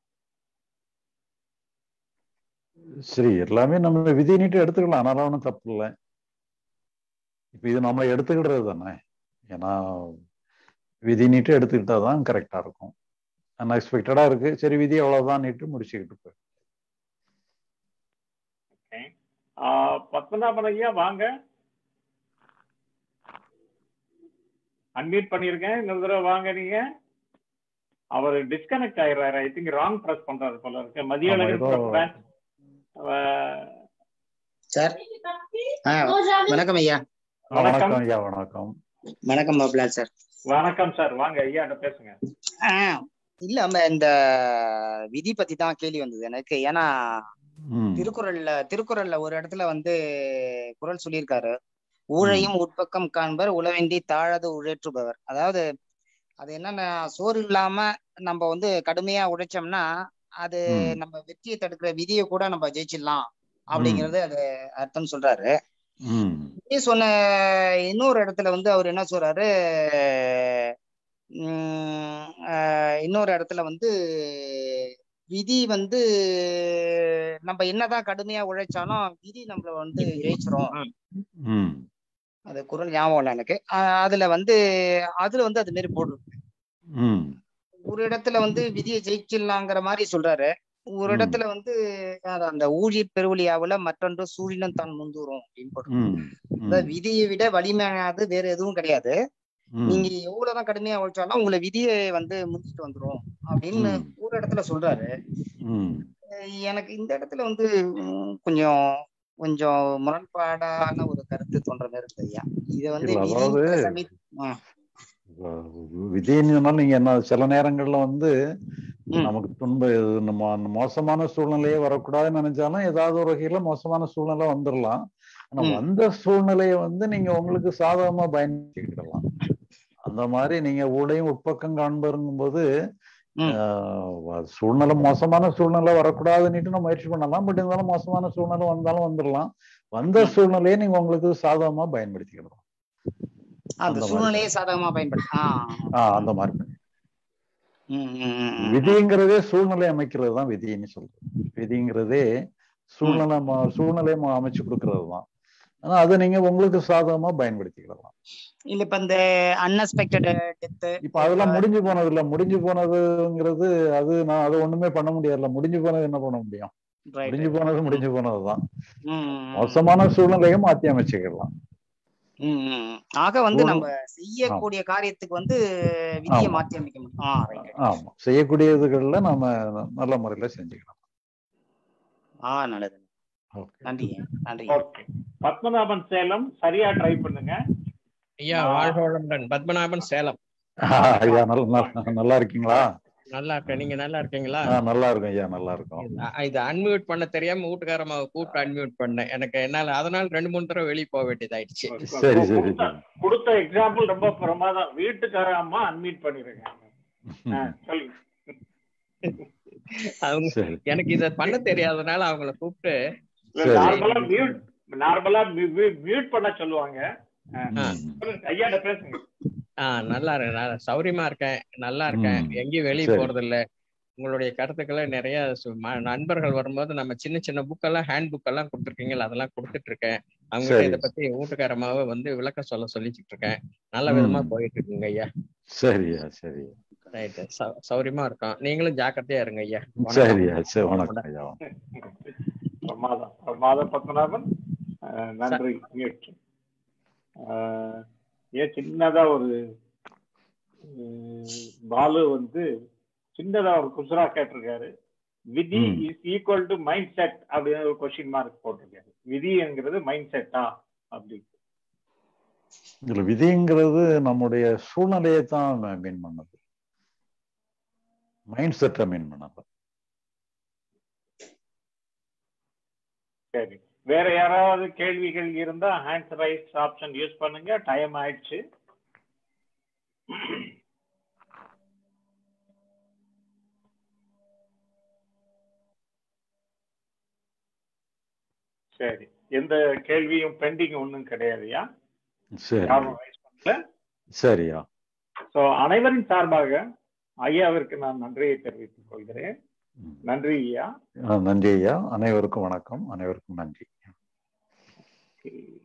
சரி எல்லாமே நம்ம விதி நீட்டு எடுத்துக்கலாம் அதனால ஒன்றும் தப்பு இல்லை இப்ப இது நம்ம எடுத்துக்கிடுறது தானே ஏன்னா விதி நீட்டு எடுத்துக்கிட்டா தான் கரெக்டா இருக்கும் அன்எக்ஸ்பெக்டடா இருக்கு சரி விதி அவ்வளவுதான் நீட்டு முடிச்சுக்கிட்டு போய் ஆஹ் பத்மநாபன் ஐயா வாங்க அன்மியூட் பண்ணிருக்கேன் இன்னொரு தடவை வாங்க நீங்க அவர் டிஸ்கனெக்ட் ஆயிடுறாரு ஐ திங்க் ராங் பிரஸ் பண்றாரு போல இருக்கு மதியழகன் ஏதோ- from France. ஆஹ் சார் ஆ வணக்கம் ஐயா வணக்கம். ஐயா வணக்கம் வணக்கம் பாபுலா சார் வணக்கம் சார் வாங்க ஐயா பேசுங்க ஆ, இல்ல நம்ம இந்த விதி பத்தி தான் கேள்வி வந்தது எனக்கு ஏன்னா ம். திருக்குறள்ல திருக்குறள்ல ஒரு இடத்துல வந்து குறள் சொல்லியிருக்காரு ஊழையும் உட்பக்கம் காண்பர் உளவேண்டி தாழாது உழைற்றுபவர் அதாவது அது என்னன்னா சோறு இல்லாம நம்ம வந்து கடுமையா உழைச்சோம்னா அது ம். நம்ம வெற்றியை தடுக்கிற விதியை கூட நம்ம ஜெயிச்சிடலாம் அப்படிங்கறது அது அர்த்தம் சொல்றாரு ம் இதே சொன்ன இன்னொரு இடத்துல வந்து அவர் என்ன சொல்றாரு உம் ஆஹ் இன்னொரு இடத்துல வந்து விதி வந்து நம்ம என்னதான் கடுமையா உழைச்சாலும் விதி நம்மள வந்து ஜெயிச்சிரும் ம் அது குரல் ஞாபகம் இல்லை எனக்கு ஆஹ் அதுல வந்து அதுல வந்து அது மாரி போடுறது ம் ஒரு இடத்துல வந்து விதியை ஜெயிச்சிடலாங்கிற மாதிரி சொல்றாரு ஒரு இடத்துல வந்து அது அந்த ஊழி பெருவழியாவுல மற்றொன்று சூழினம் தான் முந்தூரும் அப்படின்னு போட்டு ம் அதாவது விதியை விட வலிமையானது வேற எதுவும் கிடையாது நீங்க எவ்வளவுதான் கடுமையா உழைச்சாலும் உங்களை விதியை வந்து முடிச்சுட்டு வந்துரும் அப்படின்னு ஒரு இடத்துல சொல்றாரு ம் அஹ் எனக்கு இந்த இடத்துல வந்து உம், கொஞ்சம் கொஞ்சம் முரண்பாடான ஒரு கருத்து தோன்ற மாதிரி இருக்கு ஐயா இத வந்து இல்ல, விதிங்கிற அதாவது- சமய- ஆ, விதின்னு சொன்னாலும் நீங்க என்ன சில நேரங்கள்ல வந்து நமக்கு துன்ப இது நம்ம மோசமான சூழ்நிலையே வரக்கூடாதுன்னு நினைச்சாலும் ஏதாவது ஒரு வகையில மோசமான சூழ்நிலை வந்துடலாம் ஆனா வந்த சூழ்நிலையை வந்து நீங்க உங்களுக்கு சாதகமா பயன்படுத்திக்கிடலாம் அந்த மாதிரி நீங்க ஊழையும் உட்பக்கம் காண்பருங்கும் போது ஆஹ் சூழ்நிலை மோசமான சூழ்நிலை வரக்கூடாதுன்னுட்டு நம்ம முயற்சி பண்ணலாம் பட் இருந்தாலும் மோசமான சூழ்நிலை வந்தாலும் வந்துடலாம் வந்த சூழ்நிலையை நீங்க உங்களுக்கு சாதகமா பயன்படுத்திக்கிடலாம் அந்த அந்த மாதிரி. சூழ்நிலையை சாதகமா பயன்படுத்த ஆஹ் ஆஹ் அந்த மாதிரி உம் உம் உம் உம். விதிங்கிறதே சூழ்நிலை அமைக்கிறது தான் விதின்னு சொல்றது விதிங்கிறதே சூழ்நிலை ம- சூழ்நிலையை ம- அமைச்சு கொடுக்கறது தான் ஆனா அதை நீங்க உங்களுக்கு சாதகமா பயன்படுத்திக்கலாம் இல்ல இப்ப இந்த அன்எக்ஸ்பெக்டட் டெத் இப்ப அதெல்லாம் முடிஞ்சு போனது இல்ல முடிஞ்சு போனதுங்கிறது அது நான் அதை ஒண்ணுமே பண்ண முடியாதுல்ல முடிஞ்சு போனது என்ன பண்ண முடியும் Right, முடிஞ்சு போனது முடிஞ்சு போனதுதான் உம் மோசமான சூழ்நிலையை மாத்தி அமைச்சுக்கலாம் உம் உம் உம். ஆக வந்து ஒரு- நம்ம செய்யக்கூடிய காரியத்துக்கு வந்து விதியை ஆமா. மாற்றி அமைக்க முடியும் ஆ ரைட் ஆமா செய்யக்கூடியதுகள்ல நாம நல்ல முறையில செஞ்சுக்கலாம் ஆ நல்லது நன்றி நன்றி ஓகே பத்மநாபன் சேலம் சரியா ட்ரை பண்ணுங்க ஐயா வாழ்க வளமுடன் பத்மநாபன் சேலம் ஐயா நல்லா நல்லா- நல்லா இருக்கீங்களா நல்லா இருக்கேன் நீங்க நல்லா இருக்கீங்களா ஆ நல்லா இருக்கும் ஐயா நல்லா இருக்கும் அ- இது அன்மியூட் பண்ண தெரியாம வீட்டுக்காரம்மாவை கூப்பிட்டு அன்மியூட் பண்ணேன் எனக்கு என்னால அதனால ரெண்டு மூணு தடவை வெளியே போக வேண்டியதாயிடுச்சு சரி சரி கொடுத்த கொடுத்த எக்ஸாம்பிள் ரொம்ப பிரமாதம் வீட்டுக்கார அம்மா அன்மீட் பண்ணிருக்கேன் ஆ, சொல்லுங்க அவங்க சரி எனக்கு இத பண்ண தெரியாதனால அவங்கள கூப்பிட்டு சரி. நார்மலா மியூட் நார்மலா மியூட் பண்ண சொல்லுவாங்க ஆ, ஆ, சொல்லுங்க, ஐயாட்ட பேசுங்க ஆ நல்லா இருக்கேன் நான் சௌரியமா இருக்கேன் நல்லா இருக்கேன் ம். எங்கேயும் வெளியே சரி. போறது இல்ல உங்களுடைய கருத்துக்களை நிறைய சு- ம- நண்பர்கள் வரும்போது நம்ம சின்ன சின்ன புக்கெல்லாம் ஹேண்ட் புக் எல்லாம் கொடுத்துருக்கீங்களா அதெல்லாம் கொடுத்துட்டு இருக்கேன் அவங்ககிட்ட சரி இதை பத்தி வீட்டுக்காரமாவை வந்து விளக்கம் சொல்ல சொல்லிச்சிட்டு இருக்கேன் நல்ல ம். விதமா போயிட்டு இருக்குங்க ஐயா சரியா சரி ரைட்டு சௌரியமா இருக்கோம் நீங்களும் ஜாக்கிரதையா இருங்க ஐயா வணக்கம் சரியா சரி வணக்கம் ஐயா பிரமாதம் பிரமாதம் பத்மநாபன் ஆ, நன்றி மியூட் ஏன் சின்னதா ஒரு உம், பாலு வந்து சின்னதா ஒரு குசுரா கேட்டிருக்காரு விதி ம். Is equal to mind set அப்படின்னு ஒரு கொஸ்டின் மார்க் போட்டிருக்காரு விதிங்கிறது மைண்ட் செட்டா அப்படி இதுல விதிங்கிறது நம்முடைய சூழ்நிலையை தான் மீன் பண்ணது மைண்ட் செட்டை மீன் பண்ணது சரி வேற யாராவது கேள்விகள் இருந்தா ஹேண்ட்ஸ் ரைஸ் ஆப்ஷன் யூஸ் பண்ணுங்க டைம் ஆயிடுச்சு சரி எந்த கேள்வியும் பெண்டிங் ஒன்றும் கிடையாதுயா சரி யாரும் ரைஸ் பண்ணல சரியா ஸோ அனைவரின் சார்பாக ஐயாவிற்கு நான் நன்றியை தெரிவித்துக் கொள்கிறேன் நன்றி ஐயா ஆ, நன்றி ஐயா அனைவருக்கும் வணக்கம் அனைவருக்கும் நன்றி Okay.